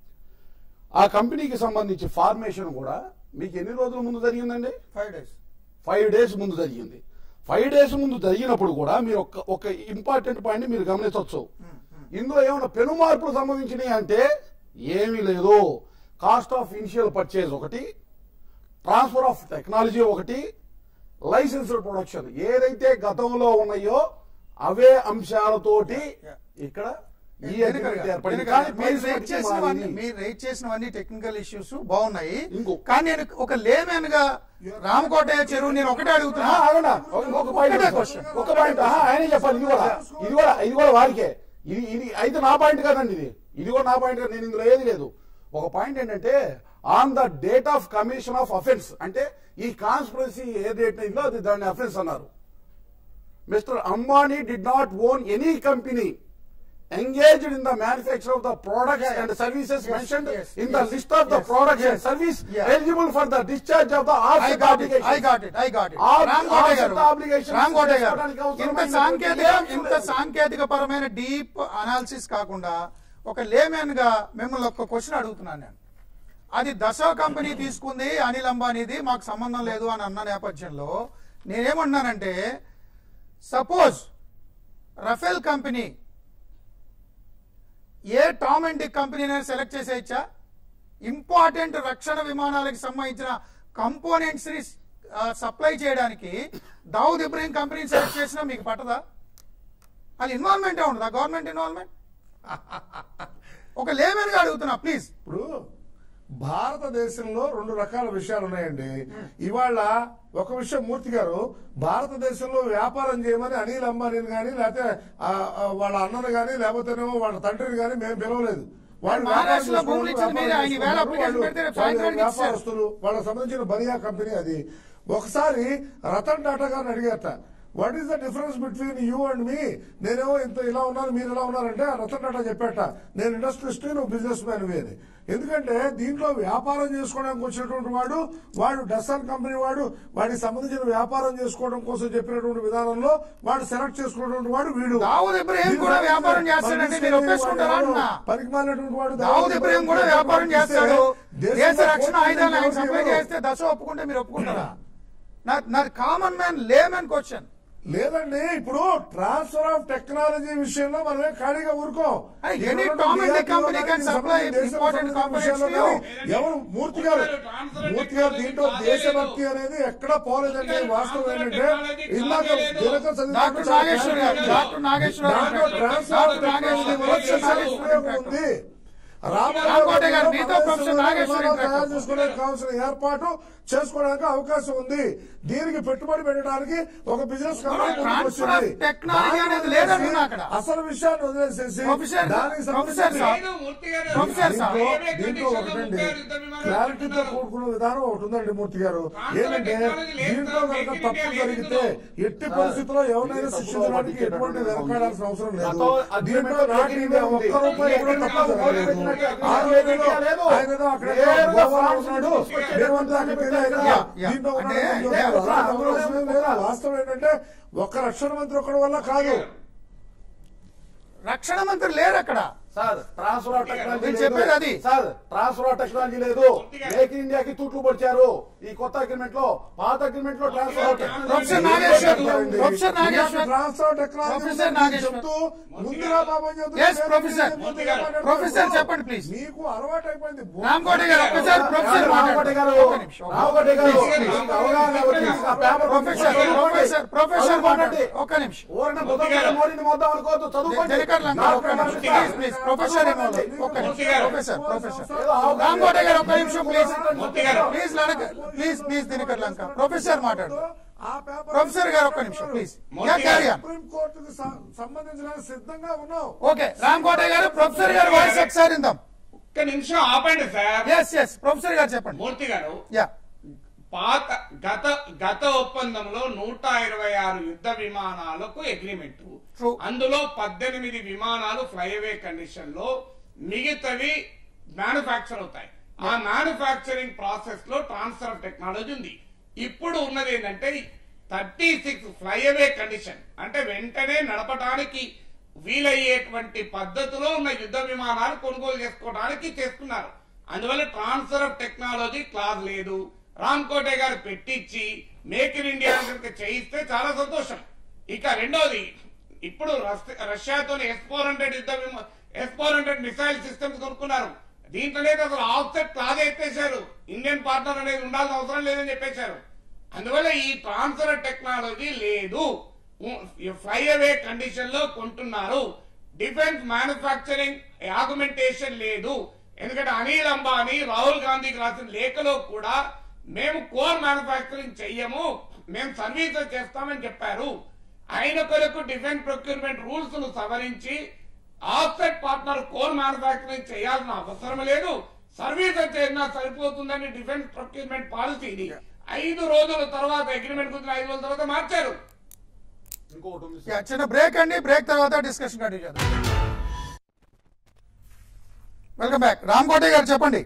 ఆ కంపెనీకి సంబంధించి ఫార్మేషన్ కూడా మీకు ఎన్ని రోజుల ముందు జరిగిందండి
ఫైవ్ డేస్
ఫైవ్ డేస్ ముందు జరిగింది ఫైవ్ డేస్ ముందు జరిగినప్పుడు కూడా మీరు ఒక ఒక ఇంపార్టెంట్ పాయింట్ మీరు గమనించవచ్చు ఇందులో ఏమైనా పెను మార్పులు సంభవించినాయి అంటే ఏమీ లేదు కాస్ట్ ఆఫ్ ఇనిషియల్ పర్చేజ్ ఒకటి ట్రాన్స్ఫర్ ఆఫ్ టెక్నాలజీ ఒకటి లైసెన్స్డ్ ప్రొడక్షన్ ఏదైతే గతంలో ఉన్నాయో అవే అంశాలతోటి ఇక్కడ ఈ అగ్రిమెంట్ ఏర్పడింది కానీ
మీరు
ప్రైస్
రేట్
మట్టుకి
చేసినవన్నీ
మారింది.
మీరు రేట్ చేసినవన్నీ టెక్నికల్ ఇష్యూస్ బాగున్నాయి
ఇంకో-
కానీ నేను ఒక లేమెన్ గా రామకోటయ్య చెరువు నేను ఒకటే అడుగుతున్నా
ఆ, ఆగండి. ఒక- ఒక పాయింట్
ఒకటే
ఉంది.
question.
ఒక పాయింట్ ఆహా, ఆయనే చెప్పాలి ఇది కూడా ఇది కూడా ఇది కూడా వారికే ఇది ఇది అయితే నా పాయింట్ కాదండి ఇది ఇది కూడా నా పాయింట్ కాదు నేను ఇందులో ఏది లేదు ఒక పాయింట్ ఏంటంటే on the date of commission of offence అంటే ఈ కాన్స్పిరసీ ఏ డేట్ అయిందో అది దాన్ని అఫెన్స్ అన్నారు Mr Ambani did not own any company engaged in the manufacture of the products
Yeah.
and services
Yes,
mentioned
yes,
in the
yes,
list of the
yes,
products and
yes.
service
Yeah.
eligible for the discharge of the
I
offset
got it I
obligation.
Got it I got it
All-
Ram
all
Kote గారు
set obligations
రామ్ కోటే గారు
చేసుకోవడానికి
ఇంత
అవసరమైనటువంటి
సాంకేతిక
ఏం
ఇంత
లేదు.
సాంకేతిక పరమైన డీప్ అనాలిసిస్ కాకుండా ఒక లేమెన్ గా మిమ్మల్ని ఒక క్వశ్చన్ అడుగుతున్నాను నేను అది దశో కంపెనీ తీసుకుంది అనిల్ అంబానీది మాకు సంబంధం లేదు అని అన్న నేపథ్యంలో నేనేమంటున్నానంటే suppose Rafale company a Tom and Dick కంపెనీని సెలెక్ట్ చేసేయచ్చా ఇంపార్టెంట్ రక్షణ విమానాలకు సంబంధించిన కంపోనెంట్స్ ని సప్లై చేయడానికి దావుద్ ఇబ్రహీం కంపెనీని సెలెక్ట్ చేసినా మీకు పట్టదా అది ఇన్వాల్వ్మెంటే ఉండదా గవర్నమెంట్ ఇన్వాల్వ్మెంట్ ఒక లేమెన్ గా అడుగుతున్నా ప్లీజ్
ఇప్పుడు భారతదేశంలో రెండు రకాల విషయాలు ఉన్నాయండి ఇవాళ ఒక విషయం మూర్తి గారు భారతదేశంలో వ్యాపారం చేయమని అనిల్ అంబానీని కానీ లేకపోతే ఆ, ఆ, వాళ్ళ అన్నను కానీ లేకపోతేనేమో వాళ్ళ తండ్రిని కానీ మేము పిలవలేదు వాళ్ళు వ్యాపారం
మహారాష్ట్రలో
చేసుకోవడం,
భూములు ఇచ్చింది మీరే.
వ్యాపారం
ఆయన ఈవేళ
చేసుకుంటారు.
అప్లికేషన్
వాళ్ళు-
పెడితే రేపు
వాళ్ళు
సాయంత్రానికి ఇచ్చారు.
వ్యాపారస్తులు వాళ్ళకి సంబంధించిన బనియా కంపెనీ అది ఒకసారి రతన్ టాటా గారిని అడిగారట what is the difference between you and me నేనేమో ఇంత ఇలా ఉన్నాను మీరు ఇలా ఉన్నారంటే ఆ రతన్ టాటా చెప్పాట నేను ఇండస్ట్రియలిస్ట్ నువ్వు బిజినెస్ మ్యాన్ అని ఎందుకంటే దీంట్లో వ్యాపారం చేసుకోవడానికి వచ్చినటువంటి వాడు వాడు డస్సన్ కంపెనీ వాడు వాడికి సంబంధించిన వ్యాపారం చేసుకోవడం కోసం చెప్పినటువంటి విధానంలో వాడు సెలెక్ట్ చేసుకున్నటువంటి వాడు వీడు
దావూద్ ఇబ్రహీం కూడా వ్యాపారం చేస్తాడండి, మీరు ఒప్పేసుకుంటారా అంటున్నా?
పనికి మాలినటువంటి వాడు
దావుద్ ఇబ్రహీం కూడా వ్యాపారం చేస్తాడు
దేశంలో
దేశ రక్షణ
కోట్లు
ఆయుధాలు ఆయన
ఎవరు
సప్లై
ఎవరు?
చేస్తే దశ ఒప్పుకుంటే మీరు ఒప్పుకుంటారా నా నాది కామన్ మ్యాన్ లేమన్ క్వశ్చన్
లేదండి ఇప్పుడు ట్రాన్స్ఫర్ ఆఫ్ టెక్నాలజీ విషయంలో మనమే ఖాళీగా ఊరుకోం
Hey,
ఇక్కడ
any
ఉన్న
Tom and Dick
DRDO
company
కానీ
can
దీనికి
supply
సంబంధించిన దేశం
important
సంబంధించిన
components
విషయాల్లో
to you.
కానీ ఎవరు మూర్తి గారు మూర్తి గారు దీంట్లో దేశభక్తి అనేది ఎక్కడా పోలేదండి వాస్తవం ఏంటంటే ఇందాక దినకర్ చదివినప్పుడు
డాక్టర్
చాలా
నాగేశ్వర్ గారు
clarity
డాక్టర్ నాగేశ్వర్
దాంట్లో
గారు
transfer of
doctor Nageshwar
technology వల్ల
గారు
చేసే ఉపయోగం ఉంది రాబోయే
రామకోట గారు,
రోజుల్లో
మీతో
మన
ప్రొఫెసర్
దేశంలో
నాగేశ్వర్
విమానాలు
గారు.
తయారు చేసుకోవడానికి కావాల్సిన ఏర్పాటు చేసుకోవడానికి అవకాశం ఉంది దీనికి పెట్టుబడి పెట్టడానికి ఒక బిజినెస్ కంపెనీ ముందుకు
ట్రాన్స్ఫర్
వచ్చింది.
ఆఫ్ టెక్నాలజీ
దాన్ని
అనేది
వదిలేసి
లేదంటున్నా అక్కడ.
అసలు విషయాన్ని వదిలేసేసి
ప్రొఫెసర్
దానికి
ప్రొఫెసర్
సంబంధించి
సార్
లేదు, మూర్తి గారు.
Professor sir.
దీంట్లో దీంట్లో ఒకటండి క్లారిటీతో కూడుకున్న విధానం ఒకటి ఉందండి మూర్తి గారు ఏంటంటే దీంట్లో కనుక తప్పు జరిగితే ఎట్టి పరిస్థితుల్లో ఎవరినైనా శిక్షించడానికి ఎటువంటి వెనకాడాల్సిన అవసరం లేదు దీంట్లో నాటి ఇండియా ఒక్క రూపాయి కూడా తప్పు జరగలేదు ఆ రోజుల్లో ఆయన ఏదో అక్కడ ఏదో గోవాలో ఉన్నాడు మేమంతా అక్కడికి వెళ్ళి ఆయన
యా, యా.
దీంట్లో ఉన్నాడు,
అంటే-
దీంట్లో ఉన్నాడు. అలా నమ్మవలసిన ఏం లేదు. వాస్తవం ఏంటంటే ఒక్క రక్షణ మంత్రి ఒక్కడి వల్ల కాదు
రక్షణ మంత్రి లేరు అక్కడ
సార్ ట్రాన్స్ఫర్ ఆఫ్ టెక్నాలజీ
నేను
లేదు.
చెప్పేది అది.
సార్ ట్రాన్స్ఫర్ ఆఫ్ టెక్నాలజీ లేదు మేక్ ఇన్ ఇండియాకి తూట్లు పొడిచారు ఈ కొత్త అగ్రిమెంట్ లో పాత అగ్రిమెంట్ లో transfer of
professor Nageshwar professor
ఇలాంటి
నాగేశ్వర్
ట్రాన్స్ఫర్ టెక్నాలజీ
ప్రొఫెసర్
గురించి
నాగేశ్వర్.
చెప్తూ ముందుగా బాబు అని చెప్తూ
Yes,
నేను
ప్రొఫెసర్.
నేను ముందుగా మాట్లాడుతున్నాను.
ప్రొఫెసర్ చెప్పండి, please.
మీకు అలవాటు అయిపోయింది
రామకోటి గారు ఒక్కసారి ప్రొఫెసర్
రామకోటి గారు
ఒక్క నిమిషం.
రామకోటి గారు
Please, please.
మీకు అవగాహన వచ్చి ఆ పేపర్
ప్రొఫెసర్ ప్రొఫెసర్ ప్రొఫెసర్ మాట్లాడండి ఒక్క నిమిషం
ఊరిని బుద్ధ మోడీని మొద్దాం అనుకోవద్దు చదువుకోండి
దినకర్ లంక ఒక్క నిమిషం ప్లీజ్ ప్లీజ్ ప్రొఫెసర్ ఇన్వాల్వ్ ఒక్క నిమిషం ప్రొఫెసర్ ప్రొఫెసర్ రామకోట గారు ఒక్క నిమిషం ప్లీజ్ ప్లీజ్ లడక please please Dinakar Lanka professor మాట్లాడు
ఆ పేపర్
ప్రొఫెసర్ గారు ఒక్క నిమిషం please yeah carry on
supreme కోర్టుకు స- సంబంధించడానికి సిద్ధంగా ఉన్నాం
ఓకే రామకోట గారు ప్రొఫెసర్ గారు వాయిస్ ఒకసారి ఇందాం
ఒక్క నిమిషం ఆపండి సార్
ఎస్ ఎస్ ప్రొఫెసర్ గారు చెప్పండి
మూర్తి గారు
యా
పాత గత గత ఒప్పందంలో నూట ఇరవై ఆరు యుద్ధ విమానాలకు అగ్రిమెంట్
True.
అందులో పద్దెనిమిది విమానాలు ఫ్లైవే కండిషన్ లో మిగతావి మ్యానుఫ్యాక్చర్ అవుతాయి ఆ మ్యానుఫ్యాక్చరింగ్ ప్రాసెస్ లో ట్రాన్స్ఫర్ ఆఫ్ టెక్నాలజీ ఉంది ఇప్పుడు ఉన్నది ఏంటంటే థర్టీ సిక్స్ ఫ్లైవే కండిషన్ అంటే వెంటనే నడపడానికి వీలయ్యేటువంటి పద్ధతిలో ఉన్న యుద్ధ విమానాలు కొనుగోలు చేసుకోవడానికి చేస్తున్నారు అందువల్ల ట్రాన్స్ఫర్ ఆఫ్ టెక్నాలజీ క్లాజ్ లేదు రామ్ కోటే గారు పెట్టించి మేక్ ఇన్ ఇండియా కనుక చేయిస్తే చాలా సంతోషం ఇక రెండోది ఇప్పుడు రస్- రష్యాతో ఎస్ ఫోర్ హండ్రెడ్ యుద్ధ S four hundred missile systems కొనుక్కున్నారు దీంట్లో లేదు అసలు ఆఫ్సెట్ క్లాజ్ ఎత్తేశారు ఇండియన్ పార్ట్నర్ అనేది ఉండాల్సిన అవసరం లేదని చెప్పేశారు అందువల్ల ఈ ట్రాన్స్ఫర్ టెక్నాలజీ లేదు ఫ్లై అవే కండిషన్ లో కొంటున్నారు డిఫెన్స్ మ్యానుఫ్యాక్చరింగ్ ఆర్గ్యుమెంటేషన్ లేదు ఎందుకంటే అనిల్ అంబానీ రాహుల్ గాంధీకి రాసిన లేఖలో కూడా మేము కోర్ మ్యానుఫ్యాక్చరింగ్ చెయ్యము మేము సర్వీసెస్ చేస్తామని చెప్పారు అయిన కొరకు డిఫెన్స్ ప్రొక్యూర్మెంట్ రూల్స్ ను సవరించి ఆఫ్సెట్ పార్ట్నర్ కోర్ మ్యానుఫ్యాక్చరింగ్ చేయాల్సిన అవసరం లేదు సర్వీసెస్ చేసినా సరిపోతుందని డిఫెన్స్ ప్రొక్యూర్మెంట్ పాలసీని ఐదు రోజుల తర్వాత అగ్రిమెంట్ కుదిరిన ఐదు రోజుల తర్వాత మార్చారు
ఇంకోటి ఉంది
యా చిన్న బ్రేక్ అండి బ్రేక్ తర్వాత డిస్కషన్ కంటిన్యూ చేద్దాం వెల్కమ్ బ్యాక్ రామ్ కోటే గారు చెప్పండి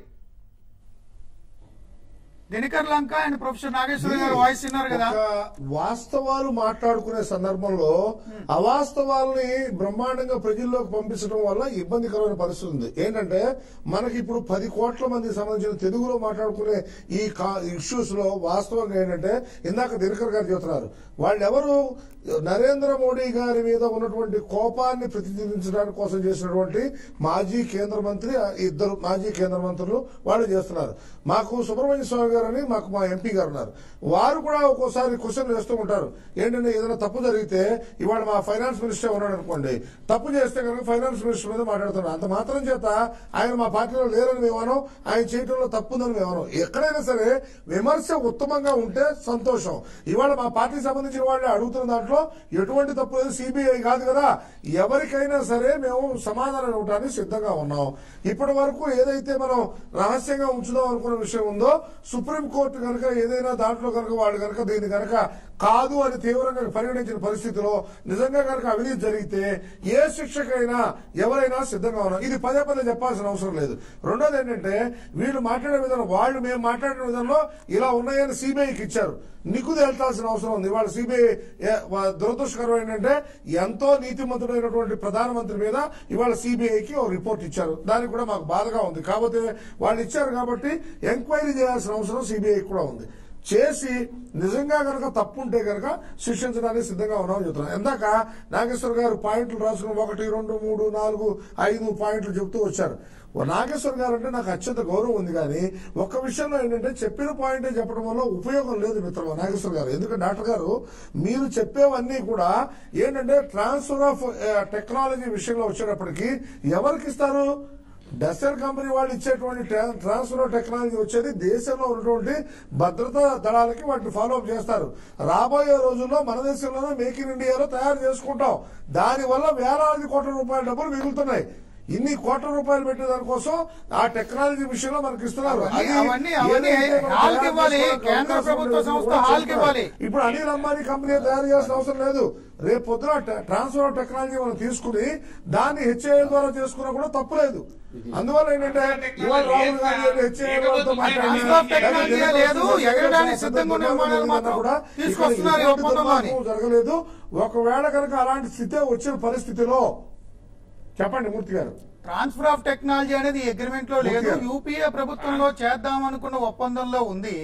దినకర్ లంక అండ్ ప్రొఫెసర్ నాగేశ్వర గారు వాయిస్ విన్నారు కదా
ఒక వాస్తవాలు మాట్లాడుకునే సందర్భంలో అవాస్తవాల్ని బ్రహ్మాండంగా ప్రజల్లోకి పంపించడం వల్ల ఇబ్బందికరమైన పరిస్థితి ఉంది ఏంటంటే మనకి ఇప్పుడు పది కోట్ల మందికి సంబంధించిన తెలుగులో మాట్లాడుకునే ఈ ఇష్యూస్ లో వాస్తవంగా ఏంటంటే ఇందాక దినకర్ గారు చెబుతున్నారు వాళ్ళెవరు నరేంద్ర మోడీ గారి మీద ఉన్నటువంటి కోపాన్ని ప్రతిబింబించడానికి కోసం చేసినటువంటి మాజీ కేంద్ర మంత్రి ఆ ఇద్దరు మాజీ కేంద్ర మంత్రులు వాళ్ళు చేస్తున్నారు మాకు సుబ్రహ్మణ్య స్వామి గారు అని మాకు మా ఎంపీ గారు ఉన్నారు వారు కూడా ఒక్కోసారి క్వశ్చన్ వేస్తూ ఉంటారు ఏంటంటే ఏదైనా తప్పు జరిగితే ఇవాళ మా ఫైనాన్స్ మినిస్టర్ ఉన్నాడు అనుకోండి తప్పు చేస్తే కనుక ఫైనాన్స్ మినిస్టర్ మీద మాట్లాడుతున్నారు అంత మాత్రం చేత ఆయన మా పార్టీలో లేరని మేమనం ఆయన చేయడంలో తప్పుందని మేమనం ఎక్కడైనా సరే విమర్శ ఉత్తమంగా ఉంటే సంతోషం ఇవాళ మా పార్టీకి సంబంధించిన వాళ్ళు అడుగుతున్న దాంట్లో ఎటువంటి తప్పు లేదు సిబిఐ కాదు కదా ఎవరికైనా సరే మేము సమాధానం ఇవ్వడానికి సిద్ధంగా ఉన్నాం ఇప్పటి వరకు ఏదైతే మనం రహస్యంగా ఉంచుదాం అనుకున్న విషయం ఉందో సుప్రీంకోర్టు కనుక ఏదైనా దాంట్లో కనుక వాళ్ళు కనుక దీన్ని కనుక కాదు అని తీవ్రంగా పరిగణించిన పరిస్థితిలో నిజంగా కనుక అవినీతి జరిగితే ఏ శిక్షకైనా ఎవరైనా సిద్ధంగా ఉన్నాం ఇది పదే పదే చెప్పాల్సిన అవసరం లేదు రెండోది ఏంటంటే వీళ్ళు మాట్లాడే విధానం వాళ్ళు మేము మాట్లాడిన విధానంలో ఇలా ఉన్నాయని సిబిఐకి ఇచ్చారు నిగ్గు తేల్చాల్సిన అవసరం ఉంది ఇవాళ సిబిఐ దురదృష్టకరం ఏంటంటే ఎంతో నీతిమంతుడైనటువంటి ప్రధానమంత్రి మీద ఇవాళ సిబిఐకి ఒక రిపోర్ట్ ఇచ్చారు దానికి కూడా మాకు బాధగా ఉంది కాకపోతే వాళ్ళు ఇచ్చారు కాబట్టి ఎంక్వైరీ చేయాల్సిన అవసరం సిబిఐ కూడా ఉంది చేసి నిజంగా కనుక తప్పు ఉంటే కనుక శిక్షించడానికి సిద్ధంగా ఉన్నామని చెప్తున్నాం ఇందాక నాగేశ్వర గారు పాయింట్లు రాసుకుని ఒకటి రెండు మూడు నాలుగు ఐదు పాయింట్లు చెప్తూ వచ్చారు ఓ నాగేశ్వర్ గారు అంటే నాకు అత్యంత గౌరవం ఉంది కానీ ఒక్క విషయంలో ఏంటంటే చెప్పిన పాయింటే చెప్పడం వల్ల ఉపయోగం లేదు మిత్రమా నాగేశ్వర్ గారు ఎందుకంటే డాక్టర్ గారు మీరు చెప్పేవన్నీ కూడా ఏంటంటే ట్రాన్స్ఫర్ ఆఫ్ టెక్నాలజీ విషయంలో వచ్చేటప్పటికి ఎవరికి ఇస్తారు డస్టర్ కంపెనీ వాళ్ళు ఇచ్చేటువంటి ట్రా- ట్రాన్స్ఫర్ ఆఫ్ టెక్నాలజీ వచ్చేది దేశంలో ఉన్నటువంటి భద్రతా దళాలకి వాటిని ఫాలో అప్ చేస్తారు రాబోయే రోజుల్లో మన దేశంలోనే మేక్ ఇన్ ఇండియాలో తయారు చేసుకుంటాం దానివల్ల వేలాది కోట్ల రూపాయల డబ్బులు మిగులుతున్నాయి ఇన్ని కోట్ల రూపాయలు పెట్టే దానికోసం ఆ టెక్నాలజీ విషయంలో మనకి ఇస్తున్నారు
అవన్నీ-
అది
అవన్నీ- అవన్నీ
ఏదైతే మనం
హాల్కి
తయారు
ఇవ్వాలి.
చేసుకోవడానికి
కేంద్ర
అవకాశం
ప్రభుత్వ
ఉండేది
సంస్థ
కూడా
హాల్కి
చెప్తున్నారు.
ఇవ్వాలి.
ఇప్పుడు అనిల్ అంబానీ కంపెనీ తయారు చేయాల్సిన అవసరం లేదు రేపు పొద్దున ట- ట్రాన్స్ఫర్ ఆఫ్ టెక్నాలజీ మనం తీసుకుని దాన్ని హెచ్ఏఎల్ ద్వారా చేసుకున్నా కూడా తప్పు లేదు అందువల్ల ఏంటంటే ఇవాళ రాహుల్ గాంధీ హెచ్ఏఎల్ వాళ్ళతో మాట్లాడి
ట్రాన్స్ఫర్ ఆఫ్ టెక్నాలజీ లేదు, ఎగరడానికి సిద్ధంగా ఉన్న విమానాలు మాత్రం తీసుకొస్తున్నారు ఈ ఒప్పందంలోని.
జరగలేదు ఒకవేళ కనుక అలాంటి స్థితి వచ్చిన పరిస్థితిలో చెప్పండి మూర్తి గారు
ట్రాన్స్ఫర్ ఆఫ్ టెక్నాలజీ అనేది అగ్రిమెంట్ లో లేదు
ఓకే.
యూపీఏ ప్రభుత్వంలో చేద్దాం అనుకున్న ఒప్పందంలో ఉంది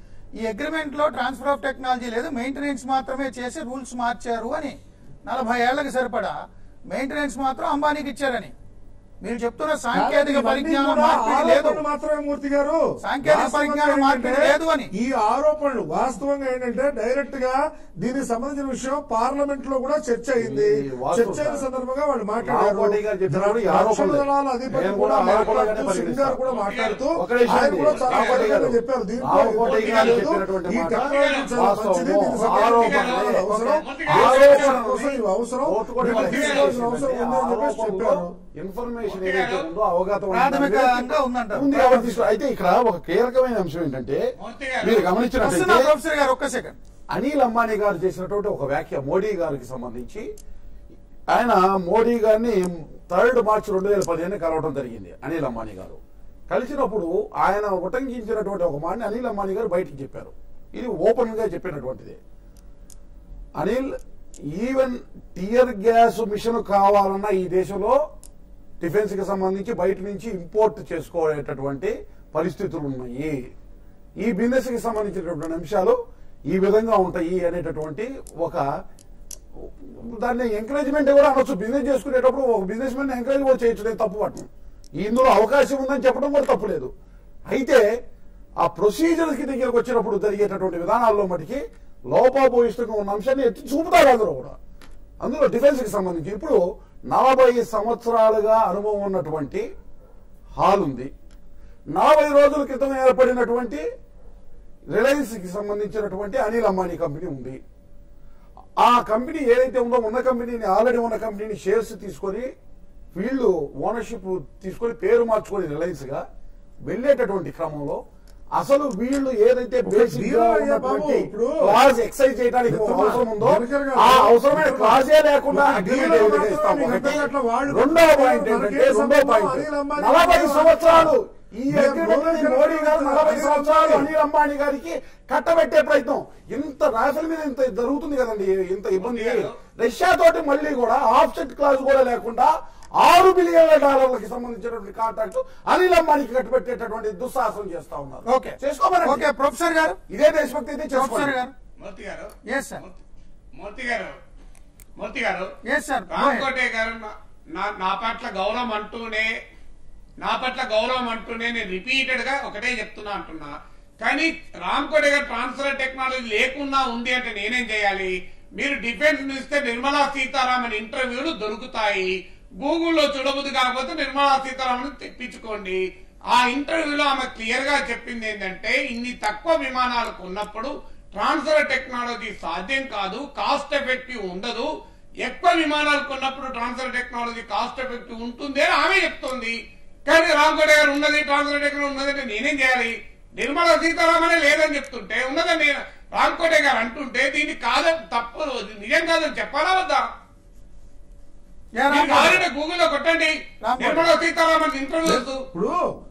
ఈ అగ్రిమెంట్ లో ట్రాన్స్ఫర్ ఆఫ్ టెక్నాలజీ లేదు మెయింటెనెన్స్ మాత్రమే చేసి రూల్స్ మార్చారు అని నలభై ఏళ్లకు సరిపడా మెయింటెనెన్స్ మాత్రం అంబానీకి ఇచ్చారని మీరు చెప్తున్న సాంకేతిక
ఇవన్నీ
పరిజ్ఞానం
కూడా
మార్పిడి లేదు
ఆరోపణలు మాత్రమే మూర్తి గారు
సాంకేతిక
వాస్తవంగా
పరిజ్ఞానం మార్పిడి
ఏంటంటే
లేదు అని.
ఈ ఆరోపణలు వాస్తవంగా ఏంటంటే డైరెక్ట్ గా దీనికి సంబంధించిన విషయం పార్లమెంట్ లో కూడా చర్చ అయింది
ఈ వాస్తవం
చర్చ అయిన
సార్.
సందర్భంగా వాళ్ళు
రామకోటి గారు చెప్పినప్పుడు ఈ
మాట్లాడారు
ఆరోపణలే.
రక్షణ దళాల అధిపతి
నేను
కూడా
కూడా ఆరోపణలుగానే
మాట్లాడుతూ సింగ్ గారు కూడా మాట్లాడుతూ
ఒక నిమిషం
ఆయన
అండి.
కూడా చాలా
రామకోటి
బహిరంగంగా
గారు.
చెప్పారు దీంట్లో
రామకోటి
ఇబ్బంది
గారు
లేదు.
చెప్పినటువంటి
ఈ
మాట
టెక్నాలజీ చాలా
వాస్తవము.
మంచిది దీనికి సంబంధించిన
ఆరోపణలే.
అవసరం
ఆరోపణలు.
ఆరోపణ కోసం ఇవి అవసరం
కోర్టు కూడా
వీటిని
మనకి
తీసుకోవాల్సిన అవసరం ఉందని చెప్పేసి
ఆరోపణలో
చెప్పారు
ఇన్ఫర్మేషన్ ఏదైతే ఉందో అవగాహన
ప్రాథమికంగా ఉందంటారు.
ఉంది కాబట్టి తీసుకో- అయితే ఇక్కడ ఒక కీలకమైన అంశం ఏంటంటే
మూర్తి గారు.
మీరు
వస్తున్నా
గమనించినట్లయితే
ప్రొఫెసర్ గారు ఒక్క సెకండ్
అనిల్ అంబానీ గారు చేసినటువంటి ఒక వ్యాఖ్య మోడీ గారికి సంబంధించి ఆయన మోడీ గారిని థర్డ్ మార్చ్ రెండు వేల పదిహేను కలవడం జరిగింది అనిల్ అంబానీ గారు కలిసినప్పుడు ఆయన ఉటంకించినటువంటి ఒక మాటని అనిల్ అంబానీ గారు బయటికి చెప్పారు ఇది ఓపెన్ గా చెప్పినటువంటిది Anil even tear gas machine కావాలన్నా ఈ దేశంలో డిఫెన్స్ కి సంబంధించి బయట నుంచి ఇంపోర్ట్ చేసుకోలేటటువంటి పరిస్థితులు ఉన్నాయి ఈ బిజినెస్ కి సంబంధించినటువంటి అంశాలు ఈ విధంగా ఉంటాయి అనేటటువంటి ఒక దాన్ని ఎంకరేజ్మెంట్ కూడా అనొచ్చు బిజినెస్ చేసుకునేటప్పుడు ఒక బిజినెస్ మ్యాన్ ఎంకరేజ్ కూడా చేయొచ్చు నేను తప్పు పట్టను ఇందులో అవకాశం ఉందని చెప్పడం కూడా తప్పు లేదు అయితే ఆ ప్రొసీజర్స్ కి దగ్గరకు వచ్చినప్పుడు జరిగేటటువంటి విధానాల్లో మటుకి లోపాభూయిష్టంగా ఉన్న అంశాన్ని ఎత్తి చూపుతారు అందరూ కూడా అందులో డిఫెన్స్ కి సంబంధించి ఇప్పుడు నలభై సంవత్సరాలుగా అనుభవం ఉన్నటువంటి హాల్ ఉంది నలభై రోజుల క్రితం ఏర్పడినటువంటి రిలయన్స్ కి సంబంధించినటువంటి అనిల్ అంబానీ కంపెనీ ఉంది ఆ కంపెనీ ఏదైతే ఉందో ఉన్న కంపెనీని ఆల్రెడీ ఉన్న కంపెనీని షేర్స్ తీసుకొని వీళ్ళు ఓనర్షిప్ తీసుకొని పేరు మార్చుకొని రిలయన్స్ గా వెళ్ళేటటువంటి క్రమంలో అసలు వీళ్ళు ఏదైతే బేసిక్ గా
deal అయ్యా బాబు,
ఉన్నటువంటి
ఇప్పుడు
క్లాజ్ ఎక్సైజ్ చేయడానికి
మిత్రమా,
అవసరం ఉందో
దినకర్ గారు,
ఆ అవసరమైన క్లాజే లేకుండా
ఒక deal
agreement
మాత్రం
ఇస్తాం
మీకు
ఒకటి.
అర్థం కావట్లే, వాళ్ళు
రెండో పాయింట్
మనకి
ఏంటంటే
ఏ
రెండో
సంబంధం
పాయింట్
అనిల్ అంబానీ
నలభై
గారు
సంవత్సరాలు ఈ
మేము
అగ్రిమెంట్ ని
రోజు
మోడీ గారు నలభై
అనిల్
సంవత్సరాలు
అంబానీ
అనిల్ అంబానీ గారికి కట్టబెట్టే ప్రయత్నం ఇంత రాఫెల్ మీద ఇంత జరుగుతుంది కదండి ఇంత ఇబ్బంది రష్యా తోటి మళ్ళీ కూడా ఆఫ్సెట్ క్లాజ్ కూడా లేకుండా ఆరు బిలియన్ల డాలర్లకి సంబంధించినటువంటి కాంట్రాక్ట్ అనిల్ అంబానీకి కట్టబెట్టేటటువంటి దుస్సాహసం చేస్తా ఉన్నారు
ఓకే
చేసుకోమని
ఓకే ప్రొఫెసర్ గారు
ఇదే దేశభక్తి అయితే
ప్రొఫెసర్
చేసుకోండి
గారు
మూర్తి గారు
Yes, sir.
మూర్తి- మూర్తి గారు మూర్తి గారు
ఎస్ సార్
రామకోటే గారు నా- నా నా పట్ల గౌరవం అంటూనే నా పట్ల గౌరవం అంటూనే నేను రిపీటెడ్ గా ఒకటే చెప్తున్నా అంటున్నా కానీ రామకోటే గారు ట్రాన్స్ఫర్ టెక్నాలజీ లేకుండా ఉంది అంటే నేనేం చేయాలి మీరు డిఫెన్స్ మినిస్టర్ నిర్మలా సీతారామన్ ఇంటర్వ్యూలు దొరుకుతాయి గూగుల్లో చూడబుద్ది కాకపోతే నిర్మలా సీతారామన్ తెప్పించుకోండి ఆ ఇంటర్వ్యూలో ఆమె క్లియర్ గా చెప్పింది ఏంటంటే ఇన్ని తక్కువ విమానాలు కొన్నప్పుడు ట్రాన్స్ఫర్ టెక్నాలజీ సాధ్యం కాదు కాస్ట్ ఎఫెక్టివ్ ఉండదు ఎక్కువ విమానాలు కొన్నప్పుడు ట్రాన్స్ఫర్ టెక్నాలజీ కాస్ట్ ఎఫెక్టివ్ ఉంటుంది అని ఆమె చెప్తోంది కానీ రామగౌడ గారు ఉన్నది ట్రాన్స్ఫర్ టెక్నాలజీ ఉన్నది అంటే నేనేం చేయాలి నిర్మలా సీతారామనే లేదని చెప్తుంటే ఉన్నదని నేను రామకోటే గారు అంటుంటే దీన్ని కాదని తప్పు ఇది నిజం కాదని చెప్పాలా వద్దా
యా,
మీరు
రామ్
కావాలంటే గూగుల్లో కొట్టండి
రామకోటి.
నిర్మలా సీతారామన్ ఇంటర్వ్యూస్
ఇప్పుడు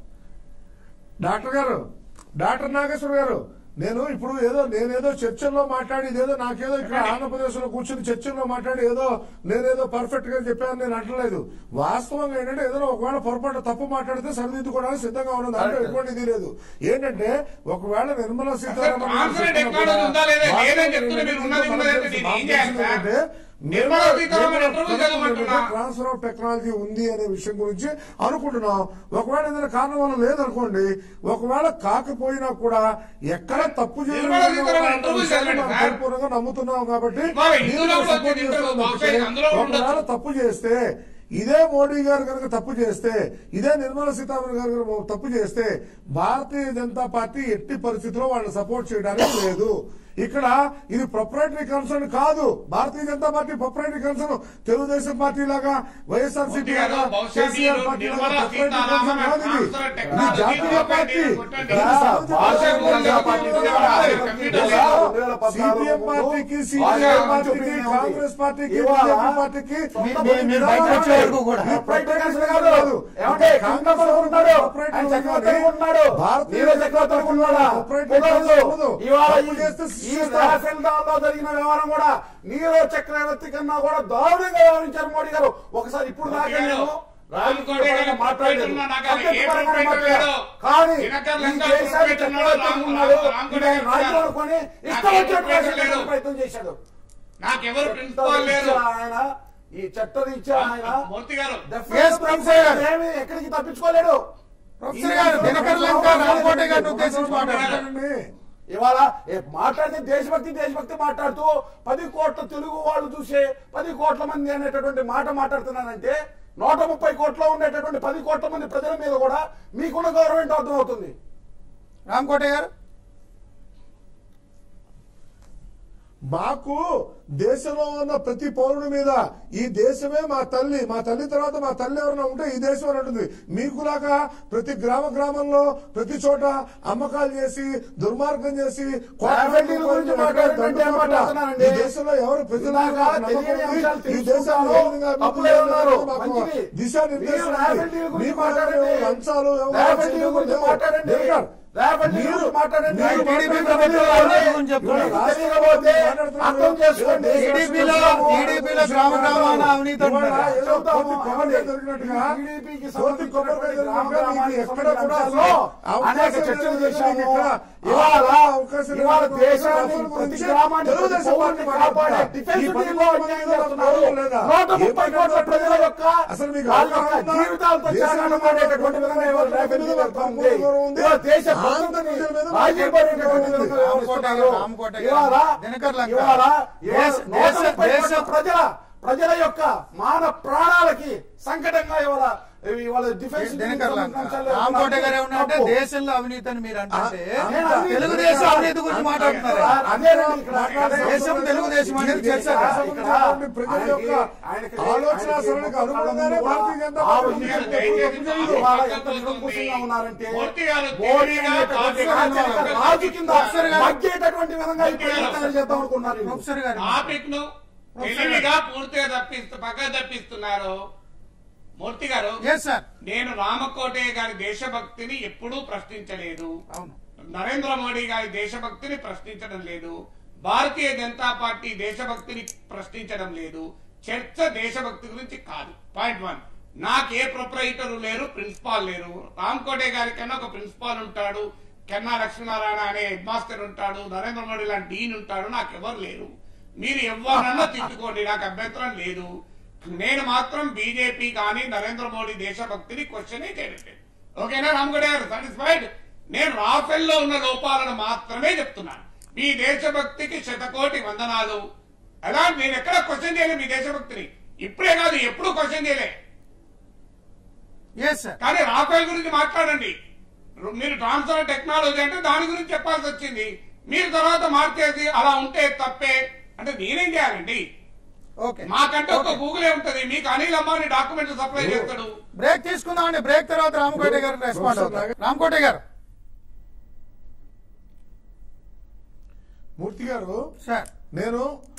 డాక్టర్ గారు డాక్టర్ నాగేశ్వర గారు నేను ఇప్పుడు ఏదో నేనేదో చర్చల్లో మాట్లాడి ఇదేదో నాకేదో ఇక్కడ ఆంధ్రప్రదేశ్ లో కూర్చుని చర్చల్లో మాట్లాడి ఏదో నేనేదో పర్ఫెక్ట్ గా చెప్పాను నేను అంటలేదు వాస్తవంగా ఏంటంటే ఏదైనా ఒకవేళ పొరపాటు తప్పు మాట్లాడితే సరిదిద్దుకోవడానికి సిద్ధంగా ఉన్నది అంటే ఎటువంటి ఇది లేదు ఏంటంటే ఒకవేళ నిర్మలా సీతారామన్ గారు
ట్రాన్స్ఫర్
చెప్పినా
టెక్నాలజీ
కూడా
ఉందా లేదా
వాస్తవంగా
లేదని చెప్తున్నా మీరు ఉన్నది ఉన్నది అంటే నేను ఏం చేయాలి సార్?
ఏంటంటే
నిర్మలా సీతారామన్ ఇంటర్వ్యూ చదవమంటున్నా
ట్రాన్స్ఫర్ ఆఫ్ టెక్నాలజీ ఉంది అనే విషయం గురించి అనుకుంటున్నాం ఒకవేళ ఏదైనా కారణం వల్ల లేదనుకోండి ఒకవేళ కాకపోయినా కూడా ఎక్కడ తప్పు
నిర్మలా సీతారామన్ ఇంటర్వ్యూ
చేయడం
చదవండి సార్.
పరిపూర్ణంగా నమ్ముతున్నాం కాబట్టి
మరి ఇందులో
దీన్ని
కూడా
support
వచ్చింది
చేస్తున్నాం
ఇంటర్వ్యూ
తప్పితే
బహుశా అందులో కూడా
ఒకవేళ
ఉండొచ్చు.
తప్పు చేస్తే ఇదే మోడీ గారు కనుక తప్పు చేస్తే ఇదే నిర్మలా సీతారామన్ గారు కనుక తప్పు చేస్తే భారతీయ జనతా పార్టీ ఎట్టి పరిస్థితిలో వాళ్ళని సపోర్ట్ చేయడానికి లేదు ఇక్కడ ఇది ప్రొపరేటరీ కన్సర్న్ కాదు Bharatiya Janata party proprietary concern Telugu Desam party లాగా వైఎస్ఆర్ సిపి
మూర్తి గారు,
లాగా
బహుశా
కేసీఆర్
మీరు
పార్టీ లాగా
నిర్మలా
proprietary
సీతారామన్
concern కాదు ఇది.
ట్రాన్స్ఫర్
ఇది
టెక్నాలజీ
జాతీయ పార్టీ
కొట్టండి.
దీనికి సంబంధించిన
Bharatiya
party
Janata
party
party
కాదు.
కంప్యూటర్
సిపిఎం పార్టీకి సిపిఐ పార్టీకి కాంగ్రెస్ పార్టీకి బీజేపీ పార్టీకి
మీ- మీ- మీరు బయటకు వచ్చే వరకు కూడా.
జరిగిన వ్యవహారం కూడా నీరో చక్రవర్తి కన్నా కూడా దారుణంగా వ్యవహరించారు మోడీ గారు ఒకసారి ఇప్పుడు దాకా నేను
రామకోటి గారు
మాట్లాడలేదు
ప్రొపరేటర్ నాకు అది ఏ ప్రొపరేటర్
మాట్లాడారు.
లేదో.
కానీ
దినకర్
ఈ
లంకా
దేశానికి
ప్రొపరేటర్ ఉన్నాడు,
చక్రవర్తి
రామ్-
ఉన్నాడు
రామకోటి
ఈయన
గారు
రాజ్యం
ఉన్నారు.
అనుకొని
నాకు
ఇష్టం
ఏ
వచ్చినట్టు
ప్రొపరేటర్ లేడు.
ప్రయత్నం చేశాడు
నాకెవరు ప్రిన్సిపాల్ లేరు
చట్టరీత్యా ఆయన ఈ చట్టరీత్యా ఆయన
మూర్తి గారు
Yes, ప్రొఫెసర్ గారు.
ఏమీ ఎక్కడికి తప్పించుకోలేడు
ప్రొఫెసర్ గారు దినకర్ లంక రామకోటి గారిని ఉద్దేశించి మాట్లాడారు
ఇవాళ ఏ మాట్లాడితే దేశభక్తి దేశభక్తి మాట్లాడుతూ పది కోట్ల తెలుగు వాళ్ళు చూసే పది కోట్ల మంది అనేటటువంటి మాట మాట్లాడుతున్నానంటే నూట ముప్పై కోట్ల ఉండేటటువంటి పది కోట్ల మంది ప్రజల మీద కూడా మీకున్న గౌరవం ఏంటో అర్థమవుతుంది
రామకోటి గారు
మాకు దేశంలో ఉన్న ప్రతి పౌరుడి మీద ఈ దేశమే మా తల్లి మా తల్లి తర్వాత మా తల్లి ఎవరైనా ఉంటే ఈ దేశం అని ఉంటుంది మీకులాగా ప్రతి గ్రామ గ్రామంలో ప్రతి చోట అమ్మకాలు చేసి దుర్మార్గం చేసి కోట్ల
రాజకీయాల గురించి మాట్లాడుతుంటే ఏం మాట్లాడుతున్నారండి?
ఈ దేశంలో ఎవరు ప్రజలు
ఇలాగా తెలియని అంశాలు తెలుసుకుంటారు. తప్పులే ఉన్నారు. మంచిది. మీరు రాజకీయాల గురించి మాట్లాడండి.
లంచాలు
రాజకీయాల గురించి మాట్లాడండి. రాజకీయాల గురించి మాట్లాడండి.
మీరు
టీడీపీ
మాట్లాడండి.
ప్రభుత్వం వాళ్ళ గురించి చెప్తున్నారు.
ఇవాళ
తెలియకపోతే అర్థం చేసుకోండి.
టీడీపీలో టీడీపీలో గ్రామ గ్రామాన అవినీతి
ఇవాళ
అంటున్నారు.
ఏదో కోతి కొబ్బరికాయ దొరికినట్టుగా
టీడీపీకి
కోతి కొబ్బరికాయ దొరికినట్టుగా మీకు ఎక్కడ కూడా
సంబంధించిన
అవకాశం
అనేక
లేదు.
చర్చలు
మీకు
చేశాము
ఇక్కడ
ఇవాళ
అవకాశం
ఇవాళ
లేదు.
దేశాన్ని
రాష్ట్రం
ప్రతి
గురించి
గ్రామాన్ని
తెలుగుదేశం
పౌరుని
పార్టీ
కాపాడే
మాట్లాడుతున్నారు.
డిఫెన్స్
ఈ పది
టీంలో
మంది
అన్యాయం
మీద
చేస్తున్నారు.
గౌరవం లేదా?
నూట ముప్పై
ఏ
కోట్ల
పది
ప్రజల యొక్క
అసలు మీకు
వాళ్ళ యొక్క
అవగాహన ఉందా?
జీవితాలతో
దేశాన్ని
చెలగాటమాడేటటువంటి విధంగా ఇవాళ రేవంత్ రెడ్డి వెళ్తా ఉంది.
గౌరవం ఉంది.
ఇవాళ దేశ
ఆంధ్ర
భద్రతని
ప్రజల మీద
రాజీ పడేటటువంటి
ఉంది.
విధంగా వ్యవహరిస్తున్నారు.
రామకోట గారు,
ఇవాళ
దినకర్ లంక.
ఇవాళ ఇవాళ
దేశ-
నూట
దేశ-
ముప్పై కోట్ల
దేశ-
ప్రజల ప్రజల యొక్క మాన ప్రాణాలకి సంకటంగా ఇవాళ ఇవాళ డిఫెన్స్
దినకర్ లాల్ రామకోట గారు ఏమన్నారంటే దేశంలో అవినీతి అని మీరు అంటే
ఆ, ఆ,
తెలుగుదేశం అవినీతి గురించి మాట్లాడుతున్నారు
అదేనండి ఇక్కడ
దేశం తెలుగుదేశం అనేది తెలుసా
ఇక్కడ ప్రజల యొక్క
ఆయనకి-
ఆలోచన
ఆయనకి
సరళికి అనుగుణంగానే
కూడా
భారతీయ జనతా
ఆ
పార్టీ
విషయాలు
దయచేసి
ఎప్పుడు
చాలా
ఇవాళ
పక్కకు
ఎంత
పోతుంది.
నిరంకుశంగా ఉన్నారంటే
మూర్తి గారు
మోడీ
తెలివిగా
అనేటటువంటి
కాదు.
రాజ్యాంగ రాజు కింద
ప్రొఫెసర్ గారు-
మగ్గేటటువంటి విధంగా ఇప్పుడు ఎన్నికలు చేద్దాం అనుకున్నారు వీళ్ళు.
ప్రొఫెసర్ గారు
టాపిక్ ను తెలివిగా పూర్తిగా తప్పిస్తూ పక్క తప్పిస్తున్నారు మూర్తి గారు
ఎస్ సార్
నేను రామకోటయ్య గారి దేశభక్తిని ఎప్పుడూ ప్రశ్నించలేదు
అవును
నరేంద్ర మోడీ గారి దేశభక్తిని ప్రశ్నించడం లేదు భారతీయ జనతా పార్టీ దేశభక్తిని ప్రశ్నించడం లేదు చర్చ దేశభక్తి గురించి కాదు పాయింట్ వన్ నాకే ప్రొపరైటరు లేరు ప్రిన్సిపాల్ లేరు రామ్కోటే గారి కన్నా ఒక ప్రిన్సిపాల్ ఉంటాడు కెన్నా లక్ష్మీనారాయణ అనే హెడ్ మాస్టర్ ఉంటాడు నరేంద్ర మోడీ లాంటి డీన్ ఉంటాడు నాకు ఎవరు లేరు మీరు ఎవరన్నా తిట్టుకోండి నాకు అభ్యంతరం లేదు నేను మాత్రం బీజేపీ కానీ నరేంద్ర మోడీ దేశభక్తిని క్వశ్చనే చేయట్లేదు ఓకేనా రామ్గడే గారు సాటిస్ఫైడ్ నేను రాఫెల్ లో ఉన్న లోపాలను మాత్రమే చెప్తున్నాను మీ దేశభక్తికి శతకోటి వందనాలు అలా నేను ఎక్కడ క్వశ్చన్ చేయలే మీ దేశభక్తిని ఇప్పుడే కాదు ఎప్పుడు క్వశ్చన్ చేయలే
ఎస్ సార్
కానీ రాఫెల్ గురించి మాట్లాడండి మీరు ట్రాన్స్ఫర్ టెక్నాలజీ అంటే దాని గురించి చెప్పాల్సి వచ్చింది మీరు తర్వాత మార్చేసి అలా ఉంటే తప్పే అంటే నేనేం చేయాలండి
ఓకే
మాకంటే ఒక గూగులే ఉంటది మీకు అనిల్ అంబానీ డాక్యుమెంట్ సప్లై చేస్తాడు
బ్రేక్ తీసుకుందాం అండి బ్రేక్ తర్వాత రామకోట గారు రెస్పాండ్ అవుతారు రామకోట గారు
మూర్తి గారు
సార్
నేను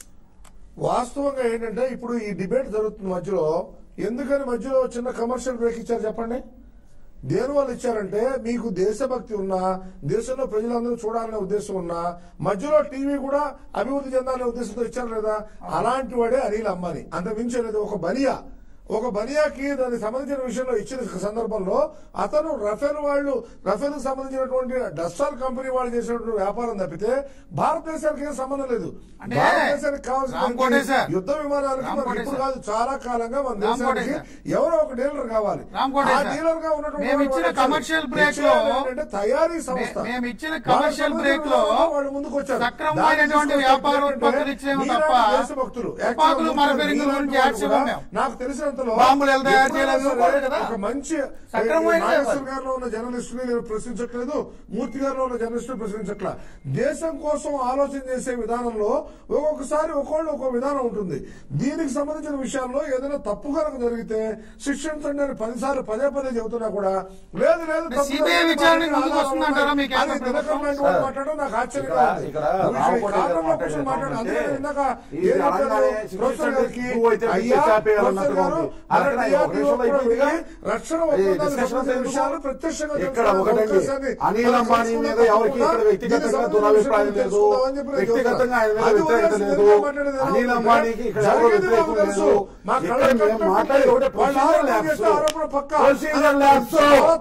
వాస్తవంగా ఏంటంటే ఇప్పుడు ఈ డిబేట్ జరుగుతున్న మధ్యలో ఎందుకని మధ్యలో చిన్న కమర్షియల్ బ్రేక్ ఇచ్చారు చెప్పండి దేని వల్ల ఇచ్చారంటే మీకు దేశభక్తి ఉన్నా దేశంలో ప్రజలందరూ చూడాలనే ఉద్దేశం ఉన్నా మధ్యలో టీవీ కూడా అభివృద్ధి చెందాలనే ఉద్దేశంతో ఇచ్చారు లేదా అలాంటి వాడే అనిల్ అంబానీ అంత మించలేదు ఒక బలియా ఒక బలియాకి దానికి సంబంధించిన విషయంలో ఇచ్చిన సందర్భంలో అతను రఫేల్ వాళ్ళు రఫేల్ సంబంధించినటువంటి డస్టాల్ కంపెనీ వాళ్ళు చేసినటువంటి వ్యాపారం తప్పితే భారతదేశానికి ఏం సంబంధం లేదు
అంటే
భారతదేశానికి
రామ్ కోటే
కావాల్సిన
సార్.
యుద్ధ విమానాలకి
రామ్
మనకి
కోటే
ఇప్పుడు
సార్.
కాదు చాలా కాలంగా మన
రామ్ కోటే
దేశానికి
సార్.
ఎవరో ఒక డీలర్ కావాలి
రామ్ కోటే
ఆ
సార్.
డీలర్ గా ఉన్నటువంటి
మేము
వాళ్ళు
ఇచ్చిన
వచ్చారు.
కమర్షియల్ బ్రేక్
ఇచ్చేది
లో
ఏంటంటే తయారీ సంస్థ
మే- మేము ఇచ్చిన
దానికి
కమర్షియల్ బ్రేక్ లో
సంబంధించిన వాళ్ళు ముందుకు వచ్చారు
సక్రమమైనటువంటి
దానికి
వ్యాపార
తీసుకొచ్చి
ఉత్పత్తులు ఇచ్చేమో
మీలాంటి
తప్ప
దేశభక్తులు
తుపాకులు
యాక్చువల్గా
మరపెరుగుల
మీలాంటి
గురించి
వాళ్ళు
యాడ్స్ ఇవ్వం
కూడా
మేము.
నాకు తెలిసినంతలో
బాంబులు ఎలా తయారు
ఎప్పుడైనా
చేయాలి
సరే
కూడా కదా.
ఒక మంచి
సక్రమమైన
నాగేశ్వర గారిలో ఉన్న జర్నలిస్టుని నేను ప్రశ్నించట్లేదు మూర్తి గారిలో ఉన్న జర్నలిస్టుని ప్రశ్నించట్లా దేశం కోసం ఆలోచన చేసే విధానంలో ఒక్కొక్కసారి ఒక్కొళ్ళు ఒక్కో విధానం ఉంటుంది దీనికి సంబంధించిన విషయాల్లో ఏదైనా తప్పు కనుక జరిగితే శిక్షించండి అని పదిసార్లు పదే పదే చెబుతున్నా కూడా లేదు లేదు తప్పు
CBI
జరిగింది,
విచారణకు
మాకు
ముందుకు వస్తుందంటారా
ఆధారాలు
మీ కేంద్ర
అది
ప్రభుత్వం?
దినకర్ లాంటి వాళ్ళు మాట్లాడడం నాకు ఆశ్చర్యంగా ఉంది.
ఇక్కడ
నువ్వు
రామకోటి గారు
కారణంలో కూర్చొని మాట్లాడు. అందుకే నేను ఇందాక
ఇది
ఏం చెప్పాను?
అనగానే
ప్రొఫెసర్ గారికి,
నువ్వు అయితే
అయ్యా,
చెప్పేయాలన్నట్టుగా
ప్రొఫెసర్ గారు,
ఉంది. అలాగే
అక్కడ
ఒక నిమిషంలో
DRDO
అయిపోయిందిగా?
రక్షణ
ఈ
ఒప్పందాలకు
discussion
సంబంధించిన
ఎందుకు?
విషయాలు ప్రత్యక్షంగా
ఇక్కడ
తెలుసుకునే
ఒకటండి
అవకాశాన్ని
అనిల్ అంబానీ మీద ఎవరికి ఇక్కడ వ్యక్తిగతంగా దురభిప్రాయం లేదు వ్యక్తిగతంగా ఆయన మీద వ్యతిరేకత లేదు అనిల్ అంబానీకి ఇక్కడ ఎవరు వ్యతిరేకం లేదు ఇక్కడ మేము మాట్లాడేది ఒకటే ప్రొసీజర్ ల్యాబ్స్ ప్రొసీజర్ ల్యాబ్స్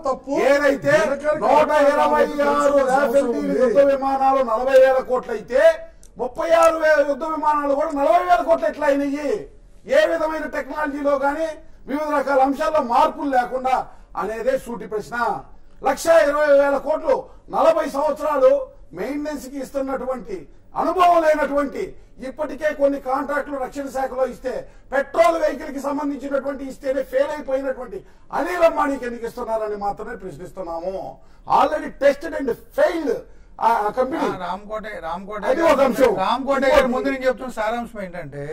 ఏదైతే నూట ఇరవై ఆరు రాఫెల్ డీల్ యుద్ధ విమానాలు నలభై వేల కోట్లు అయితే ముప్పై ఆరు వేల యుద్ధ విమానాలు కూడా నలభై వేల కోట్లు ఎట్లా అయినాయి ఏ విధమైన టెక్నాలజీలో గానీ వివిధ రకాల అంశాల్లో మార్పులు లేకుండా అనేదే సూటి ప్రశ్న లక్ష ఇరవై వేల కోట్లు నలభై సంవత్సరాలు మెయింటెనెన్స్ కి ఇస్తున్నటువంటి అనుభవం లేనటువంటి ఇప్పటికే కొన్ని కాంట్రాక్టులు రక్షణ శాఖలో ఇస్తే పెట్రోల్ వెహికల్ కి సంబంధించినటువంటి ఇస్తేనే ఫెయిల్ అయిపోయినటువంటి అనిల్ అంబానీకి ఎందుకు ఇస్తున్నారని మాత్రమే ప్రశ్నిస్తున్నాము ఆల్రెడీ టెస్టెడ్ అండ్ ఫెయిల్డ్ ఆ కంపెనీ
ఆ, రామకోట రామకోట
అది ఒక అంశం.
రామకోట గారు
ఇంకోటి-
ముందు నేను చెప్తున్న సారాంశం ఏంటంటే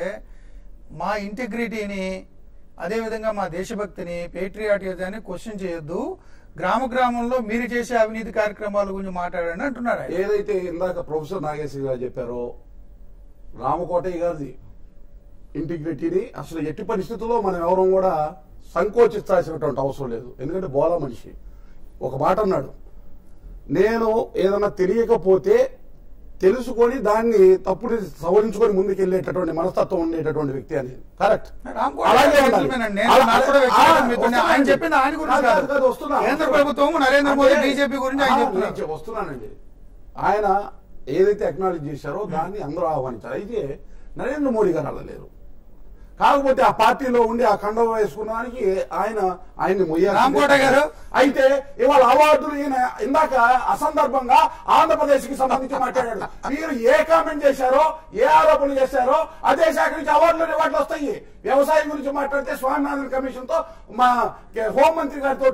మా ఇంటిగ్రిటీని అదే విధంగా మా దేశభక్తిని పేట్రియాటిజాన్ని క్వశ్చన్ చేయొద్దు గ్రామ గ్రామంలో మీరు చేసే అవినీతి కార్యక్రమాల గురించి మాట్లాడండి అంటున్నారు ఆయన.
ఏదైతే ఇందాక ప్రొఫెసర్ నాగేశ్వరి గారు చెప్పారో రామకోటయ్య గారిది ఇంటిగ్రిటీని అసలు ఎట్టి పరిస్థితుల్లో మనం ఎవరం కూడా సంకోచిస్తాల్సినటువంటి అవసరం లేదు ఎందుకంటే బోలా మనిషి ఒక మాట అన్నాడు నేను ఏదన్నా తెలియకపోతే తెలుసుకొని దాన్ని తప్పుని సవరించుకొని ముందుకు వెళ్ళేటటువంటి మనస్తత్వం ఉండేటటువంటి వ్యక్తి అని కరెక్ట్
రామకోట
అలాగే
గారు
ఉండాలి.
gentleman అండి. నేను
అలా-
నాకు కూడా వ్యక్తిగతంగా
ఆ,
మీతోనే ఆయన
వస్తున్నానండి.
చెప్పింది ఆయన గురించి
కాదు,
కాదు.
కాదు, వస్తున్నా.
కేంద్ర ప్రభుత్వం నరేంద్ర మోదీ
అంటే-
బీజేపీ గురించి ఆయన
ఆ,
చెప్తున్నారు.
నేను వస్తున్నానండి ఆయన ఏదైతే అక్నాలెడ్జ్ చేశారో దాన్ని అందరూ ఆహ్వానించారు అయితే నరేంద్ర మోడీ గారు అలా లేరు కాకపోతే ఆ పార్టీలో ఉండి ఆ కండవ వేసుకున్న దానికి ఆయన ఆయన్ని మొయ్యాలి
రామకోట గారు.
అయితే ఇవాళ అవార్డులు ఈయన ఇందాక అసందర్భంగా ఆంధ్రప్రదేశ్ కి సంబంధించి మాట్లాడాడు మీరు ఏ కామెంట్ చేశారో ఏ ఆరోపణలు చేశారో అదే శాఖ నుంచి అవార్డులు రివార్డులు వస్తాయి వ్యవసాయం గురించి మాట్లాడితే స్వామినాథన్ కమిషన్ తో మా కే- హోంమంత్రి గారితో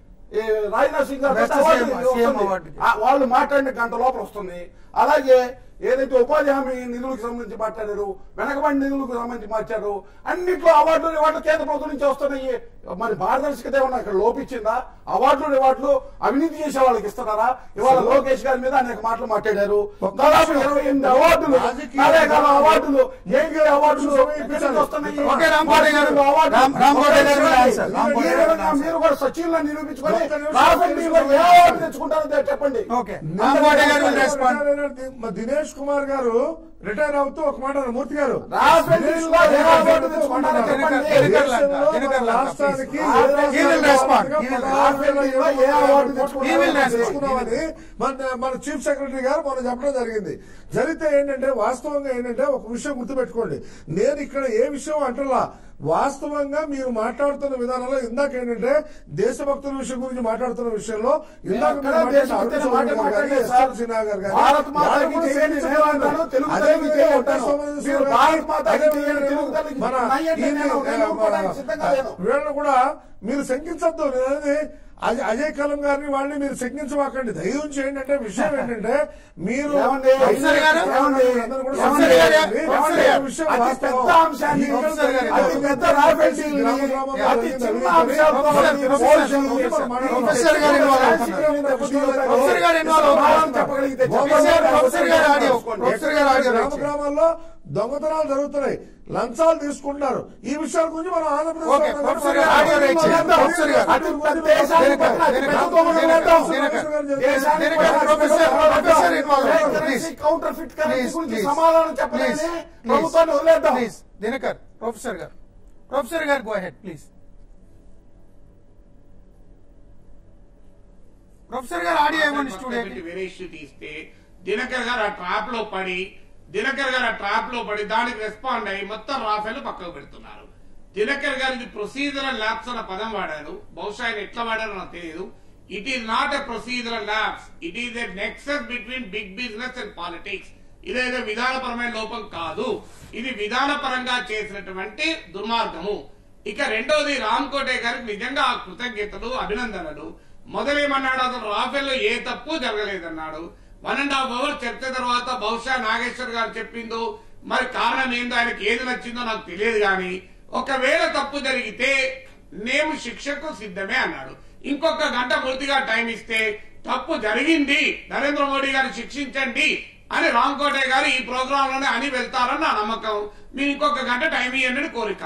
రాజ్నాథ్ సింగ్ గారితో
Best
అవార్డు
CM
వస్తుంది.
అవార్డుకి.
ఆ, వాళ్ళు మాట్లాడిన గంట లోపల వస్తుంది అలాగే ఏదైతే ఉపాధి హామీ నిధులకు సంబంధించి మాట్లాడారు వెనకబడి నిధులకు సంబంధించి మాట్లాడారు అన్నింటిలో అవార్డులు రివార్డులు కేంద్ర ప్రభుత్వం నుంచి వస్తున్నాయి మరి పారదర్శకత ఏమన్నా ఇక్కడ లోపించిందా అవార్డులు రివార్డులు అవినీతి చేసే వాళ్ళకి ఇస్తున్నారా ఇవాళ లోకేష్ గారి మీద అనేక మాటలు మాట్లాడారు దాదాపు ఇరవై ఎనిమిది అవార్డులు
రాజకీయ
నరేగా అవార్డులు ఏగే అవార్డులు
సమయం
ఎక్కడి నుంచి వస్తున్నాయి?
ఓకే, రాంకోట గారు.
అవార్డులు.
రామ్- రాంకోట గారు
ఒకసారి
ఆన్సర్. రాంకోట
ఈ
గారు
విధంగా
ఆన్సర్.
మీరు కూడా సచివులను నిరూపించుకొని
ఒక్క నిమిషం,
రాఫెల్
ఒక్క
డీల్లో ఏ
నిమిషం.
అవార్డు తెచ్చుకుంటారో చెప్పండి
ఓకే రామకోట గారు will respond.
మా దినేష్ కుమార్ గారు రిటైర్ అవుతూ ఒక మాట అన్నారు, మూర్తి గారు
రాఫెల్ డీల్లో ఏ అవార్డు తెచ్చుకుంటారో చెప్పండి.
దినకర్ లంక,
దేశంలో
దినకర్
మన
లంక,
రాష్ట్రానికి
please.
ఏ
He will
రాష్ట్రానికి
respond.
ఆర్థిక
He will
రాఫెల్
respond.
డీల్లో ఏ అవార్డు తెచ్చుకున్నామని
He will respond.
తెచ్చుకున్నామని మన మన చీఫ్ సెక్రటరీ గారు మొన్న చెప్పడం జరిగింది జరిగితే ఏంటంటే వాస్తవంగా ఏంటంటే ఒక విషయం గుర్తుపెట్టుకోండి నేను ఇక్కడ ఏ విషయం అంటలా వాస్తవంగా మీరు మాట్లాడుతున్న విధానంలో ఇందాక ఏంటంటే దేశభక్తుల విషయం గురించి మాట్లాడుతున్న విషయంలో ఇందాక
ఎక్కడ
మీరు మాట్లాడిన
దేశభక్తుల
అరుణ్
మాట
చౌదరి గారు
మాట్లాడలేదు
కానీ,
సార్.
ఎస్ఆర్ సిన్హా గారు కానీ,
భారత్ మాతాకి
వాళ్ళు కూడా
జై అని
చేయించారు.
చెప్పాను, తెలుగు
అదే
తల్లికి జై
విధంగా
అంటాను.
సోమేశ్వర
మీరు
గారు
భారత్ మాతాకి
అదే
జై అని
విధంగా
తెలుగు తల్లికి
మన
నై అంటే
దీన్ని,
నేను నేను
మన
ఒప్పుకోవడానికి సిద్ధంగా లేను.
వీళ్ళని కూడా మీరు శంకించద్దు నేను అనేది అజయ్ అజయ్ కలం గారిని వాళ్ళని మీరు శంకించమాకండి ధైర్యం చేయండి అంటే విషయం ఏంటంటే మీరు
ఏమండి?
ప్రొఫెసర్ గారు?
ఏమండి? అందరూ కూడా
ప్రొఫెసర్ గారు?
శంకించండి.
ప్రొఫెసర్ గారు?
ఈ విషయం
అతి
వాస్తవం.
పెద్ద అంశాన్ని
ఈ
ప్రొఫెసర్ గారు
అతి పెద్ద రాఫెల్ డీల్ని
గ్రామ గ్రామంలో
అతి
జరిగిన
చిన్న
అవినీతిని
అంశాలతో
ప్రొఫెసర్,
మీరు
ప్రొఫెసర్,
పోల్చి
ప్రొఫెసర్,
మనం
ప్రొఫెసర్ గారు ఇన్వాల్వ్ అవుతున్నారు. ప్రొఫెసర్ గారు ఇన్వాల్వ్ అవుతున్నారు.
చెప్పగలిగితే
ప్రొఫెసర్, ప్రొఫెసర్ గారు ఆడియో, ప్రొఫెసర్ గారు ఆడియో
గ్రామ
రైట్
గ్రామాల్లో దొంగతనాలు జరుగుతున్నాయి లంచాలు తీసుకుంటున్నారు ఈ విషయాల గురించి మనం ఆంధ్రప్రదేశ్
ఓకే, ప్రొఫెసర్ గారు ఆడియో రైట్ చేయండి. ప్రొఫెసర్ గారు.
అతి పెద్ద దేశానికి పట్ల అతి పెద్ద దొంగలు వేద్దాం. దేశానికి
దినకర్,
పట్ల
ప్రొఫెసర్, ప్రొఫెసర్ ఇన్వాల్వ్
ఫేక్
అవుతారు.
Currency,
please.
Counter fit currency
please,
గురించి
ప్లీజ్.
సమాధానం
ప్లీజ్
చెప్పలేని ప్రభుత్వాన్ని వదిలేద్దాం
ప్లీజ్ దినకర్ ప్రొఫెసర్ గారు ప్రొఫెసర్ గారు గో హెడ్ ప్లీజ్ ప్రొఫెసర్ గారు ఆడియో ఇవ్వండి స్టూడెంట్
వేరేష్ తీస్తే దినకర్ గారు ఆ ట్రాప్ లో పడి దినకర్ గారు ఆ ట్రాప్ లో పడి దానికి రెస్పాండ్ అయ్యి మొత్తం రాఫెల్ పక్కకు పెడుతున్నారు దినకర్ గారు ఇది ప్రొసీజరల్ ల్యాబ్స్ అన్న పదం వాడారు బహుశా ఆయన ఎట్లా వాడారో నాకు తెలియదు it is not a procedural lapse it is a nexus between big business and politics ఇదేదో విధానపరమైన లోపం కాదు ఇది విధానపరంగా చేసినటువంటి దుర్మార్గము ఇక రెండోది రామ్ కోటే గారికి నిజంగా ఆ కృతజ్ఞతలు అభినందనలు మొదలేమన్నాడు అసలు రాఫెల్ ఏ తప్పు జరగలేదన్నాడు వన్ అండ్ హాఫ్ అవర్ చర్చ తర్వాత బహుశా నాగేశ్వర్ గారు చెప్పిందో మరి కారణం ఏందో ఆయనకి ఏది నచ్చిందో నాకు తెలియదు గాని ఒకవేళ తప్పు జరిగితే మేము శిక్షకు సిద్ధమే అన్నాడు ఇంకొక గంట పూర్తిగా టైం ఇస్తే తప్పు జరిగింది నరేంద్ర మోడీ గారు శిక్షించండి అని రామ్ కోటే గారు ఈ ప్రోగ్రామ్ లోనే అని వెళ్తారని నా నమ్మకం మీరు ఇంకొక గంట టైం ఇవ్వండి అని కోరిక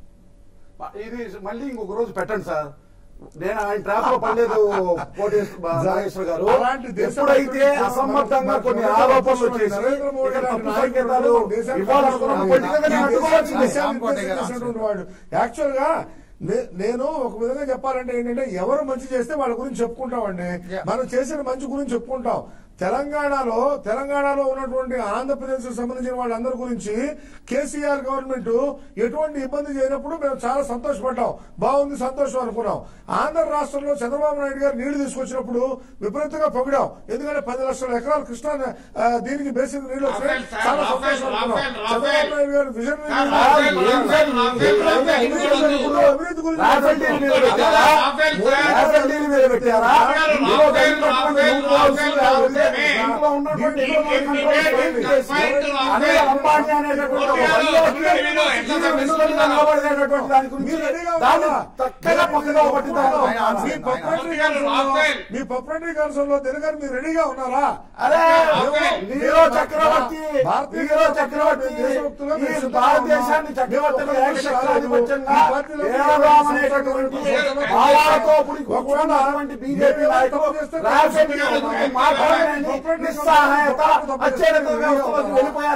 ఇది మళ్ళీ ఇంకొక రోజు పెట్టండి సార్ నేను ఆయన ట్రాప్ లో పడలేదు కోటేశ్వర నాగేశ్వర గారు
అలాంటి దేశ
ఎప్పుడైతే అసంబద్ధంగా కొన్ని ఆరోపణలు చేసి
నరేంద్ర మోడీ
ఇక తప్పు
లాంటి
సంకేతాలు
దేశానికి
ఇవ్వాలనుకున్నప్పుడు పొలిటికల్గా నేను అడ్డుకోవాల్సిందే.
రామ్ కోటే గారు
చేసినటువంటి వాడు యాక్చువల్ గా నే- నేను ఒక విధంగా చెప్పాలంటే ఏంటంటే ఎవరు మంచి చేస్తే వాళ్ళ గురించి చెప్పుకుంటామండి
Yeah.
మనం చేసిన మంచి గురించి చెప్పుకుంటాం తెలంగాణలో తెలంగాణలో ఉన్నటువంటి ఆంధ్రప్రదేశ్ కు సంబంధించిన వాళ్ళందరి గురించి కేసీఆర్ గవర్నమెంట్ ఎటువంటి ఇబ్బంది చేయనప్పుడు మేము చాలా సంతోషపడ్డాం బాగుంది సంతోషం అనుకున్నాం ఆంధ్ర రాష్ట్రంలో చంద్రబాబు నాయుడు గారు నీళ్లు తీసుకొచ్చినప్పుడు విపరీతంగా పొగిడాం ఎందుకంటే పది లక్షల ఎకరాలు కృష్ణా ఆ, దీనికి బేసిక్ నీళ్లు వచ్చినాయి
రాఫెల్ సార్,
చాలా
రాఫెల్,
సంతోషం అనుకున్నాం
రాఫెల్, రాఫెల్.
చంద్రబాబు నాయుడు గారు vision
sir,
Rafale,
Rafale, Rafale, Rafale, Rafale,
అభివృద్ధి
రాఫెల్,
గురించి- అభివృద్ధి గురించి
రాఫెల్ డీల్ మీద పెట్టారా
రాఫెల్ సార్.
రాఫెల్ డీల్ మీద పెట్టారా
రాఫెల్,
ఇందులో
రాఫెల్,
ఉన్నటువంటి
రాఫెల్,
loopholes,
రాఫెల్,
లేకపోతే
రాఫెల్.
ఇందులో ఉన్నటువంటి
ఈ
control
ఎస్టిమేట్
చేసి
despite రాఫెల్.
అనిల్ అంబానీ అనేటటువంటి ఒక
రాఫెల్,
వన్యజీవి
రాఫెల్ ఎట్లా
జీవితం
తప్పిస్తున్నారు?
వెనుకబడి నిలబడేటటువంటి దాని గురించి
మీరు రెడీగా
దాన్ని
ఉన్నారా?
చక్కగా పక్కగా పట్టిందారు
ఆయన ఆన్సర్.
మీ పప్పరెడ్డి
ఆయన ఆన్సర్.
కౌన్సిల్లో- మీ పప్పరెడ్డి కౌన్సిల్లో దినగారు మీరు రెడీగా ఉన్నారా
అరే
రాఫెల్.
నీరో చక్రవర్తి
భారతీయ
నీరో చక్రవర్తి
దేశభక్తులుగా
ఈ
మేము
భారతదేశాన్ని చక్రవర్తిని
మేము
ఏకశక్రాధిపత్యంగా
ఈ పార్టీలో
ఏడాం అనేటటువంటి భావాలతో కూడుకున్నటువంటి బీజేపీ నాయకులు రాజకీయ మాట్లాడని నిస్సహాయత అత్యధిక వ్యవస్థలోకి వెళ్ళిపోయారంటే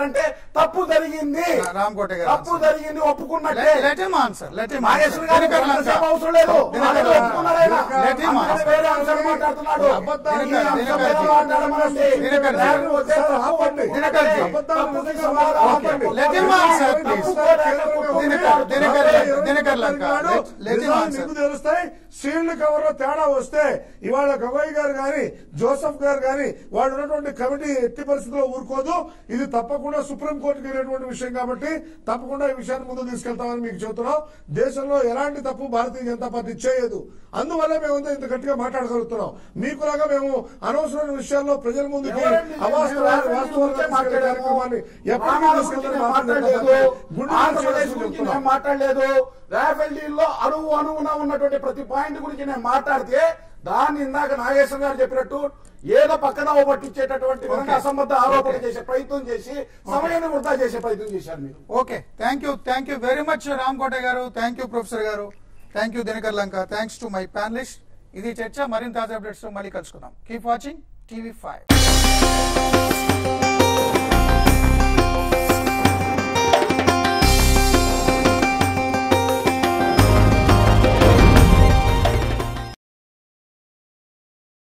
తప్పు జరిగింది
రా- రామకోట గారు
తప్పు
answer.
జరిగింది ఒప్పుకున్నట్టే
Let- let him answer. Let him answer.
Nageswara గారు
దినకర్ లంక.
ఎంతసేపు అవసరం లేదు
దినకర్
ఆయన
లంక.
ఒప్పుకున్నారు ఆయన.
Let him
అందుకని
answer.
వేరే అంశాలు మాట్లాడుతున్నాడు
అబద్ధాలు
ఈ అంశం
దినకర్
మీద
జీ.
మాట్లాడమనండి.
దినకర్ జీ.
రేపు వచ్చే
సార్,
తప్పు
ఆపండి.
దినకర్ జీ.
అబద్ధాలు
తప్పుకి
నిజంగా
సమాధానం
ఆపండి.
చెప్పండి.
Let him answer, please.
తప్పుకో లేక ఒప్పుకో.
దినకర్- దినకర్ లంక. దినకర్ లంక.
నాడు
Let- let him
నిజాలు
answer.
నీకు తెలుస్తాయి సీల్డ్ కవర్ లో తేడా వస్తే ఇవాళ గగోయ్ గారు గాని జోసఫ్ గారు గాని వాడు ఉన్నటువంటి కమిటీ ఎట్టి పరిస్థితుల్లో ఊరుకోదు ఇది తప్పకుండా సుప్రీం కోర్టుకి వెళ్ళేటువంటి విషయం కాబట్టి తప్పకుండా ఈ విషయాన్ని ముందు తీసుకెళ్తామని మీకు చెబుతున్నాం దేశంలో ఎలాంటి తప్పు భారతీయ జనతా పార్టీ చేయదు అందువల్ల మేము ఇంత గట్టిగా మాట్లాడగలుగుతున్నాం మీకులాగా మేము అనవసరమైన విషయాల్లో ప్రజల ముందుకి
ఎవరండి?
అవాస్తవాలు
నేను
వాస్తవాలు
గురించే
తీసుకెళ్లే
మాట్లాడాను.
కార్యక్రమాన్ని ఎప్పటికీ
ప్రాణాల
తీసుకెళ్తామని
గురించి నేను
భారతీయ జనతా
మాట్లాడలేదు.
పార్టీ గుండె
ఆంధ్రప్రదేశ్
నుంచి
గురించి
చెప్తున్నాం.
నేను మాట్లాడలేదు రాఫెల్ డీల్ లో అణువు అణువున ఉన్నటువంటి ప్రతి పాయింట్ గురించి నేను మాట్లాడితే దాన్ని ఇందాక నాగేశ్వర గారు చెప్పినట్టు ఏదో పక్కన పట్టించేటటువంటి విధంగా అసంబద్ధ ఆరోపణ చేసే ప్రయత్నం చేసి సమయాన్ని వృధా చేసే ప్రయత్నం చేశారు మీరు
okay thank you thank you very much Ramkota గారు థ్యాంక్ యూ ప్రొఫెసర్ గారు thank you Dinakar Lanka thanks to my panelist ఇది చర్చ మరింత తాజా అప్డేట్స్ తో మళ్ళీ కలుసుకుందాం కీప్ వాచింగ్ టీవీ ఫైవ్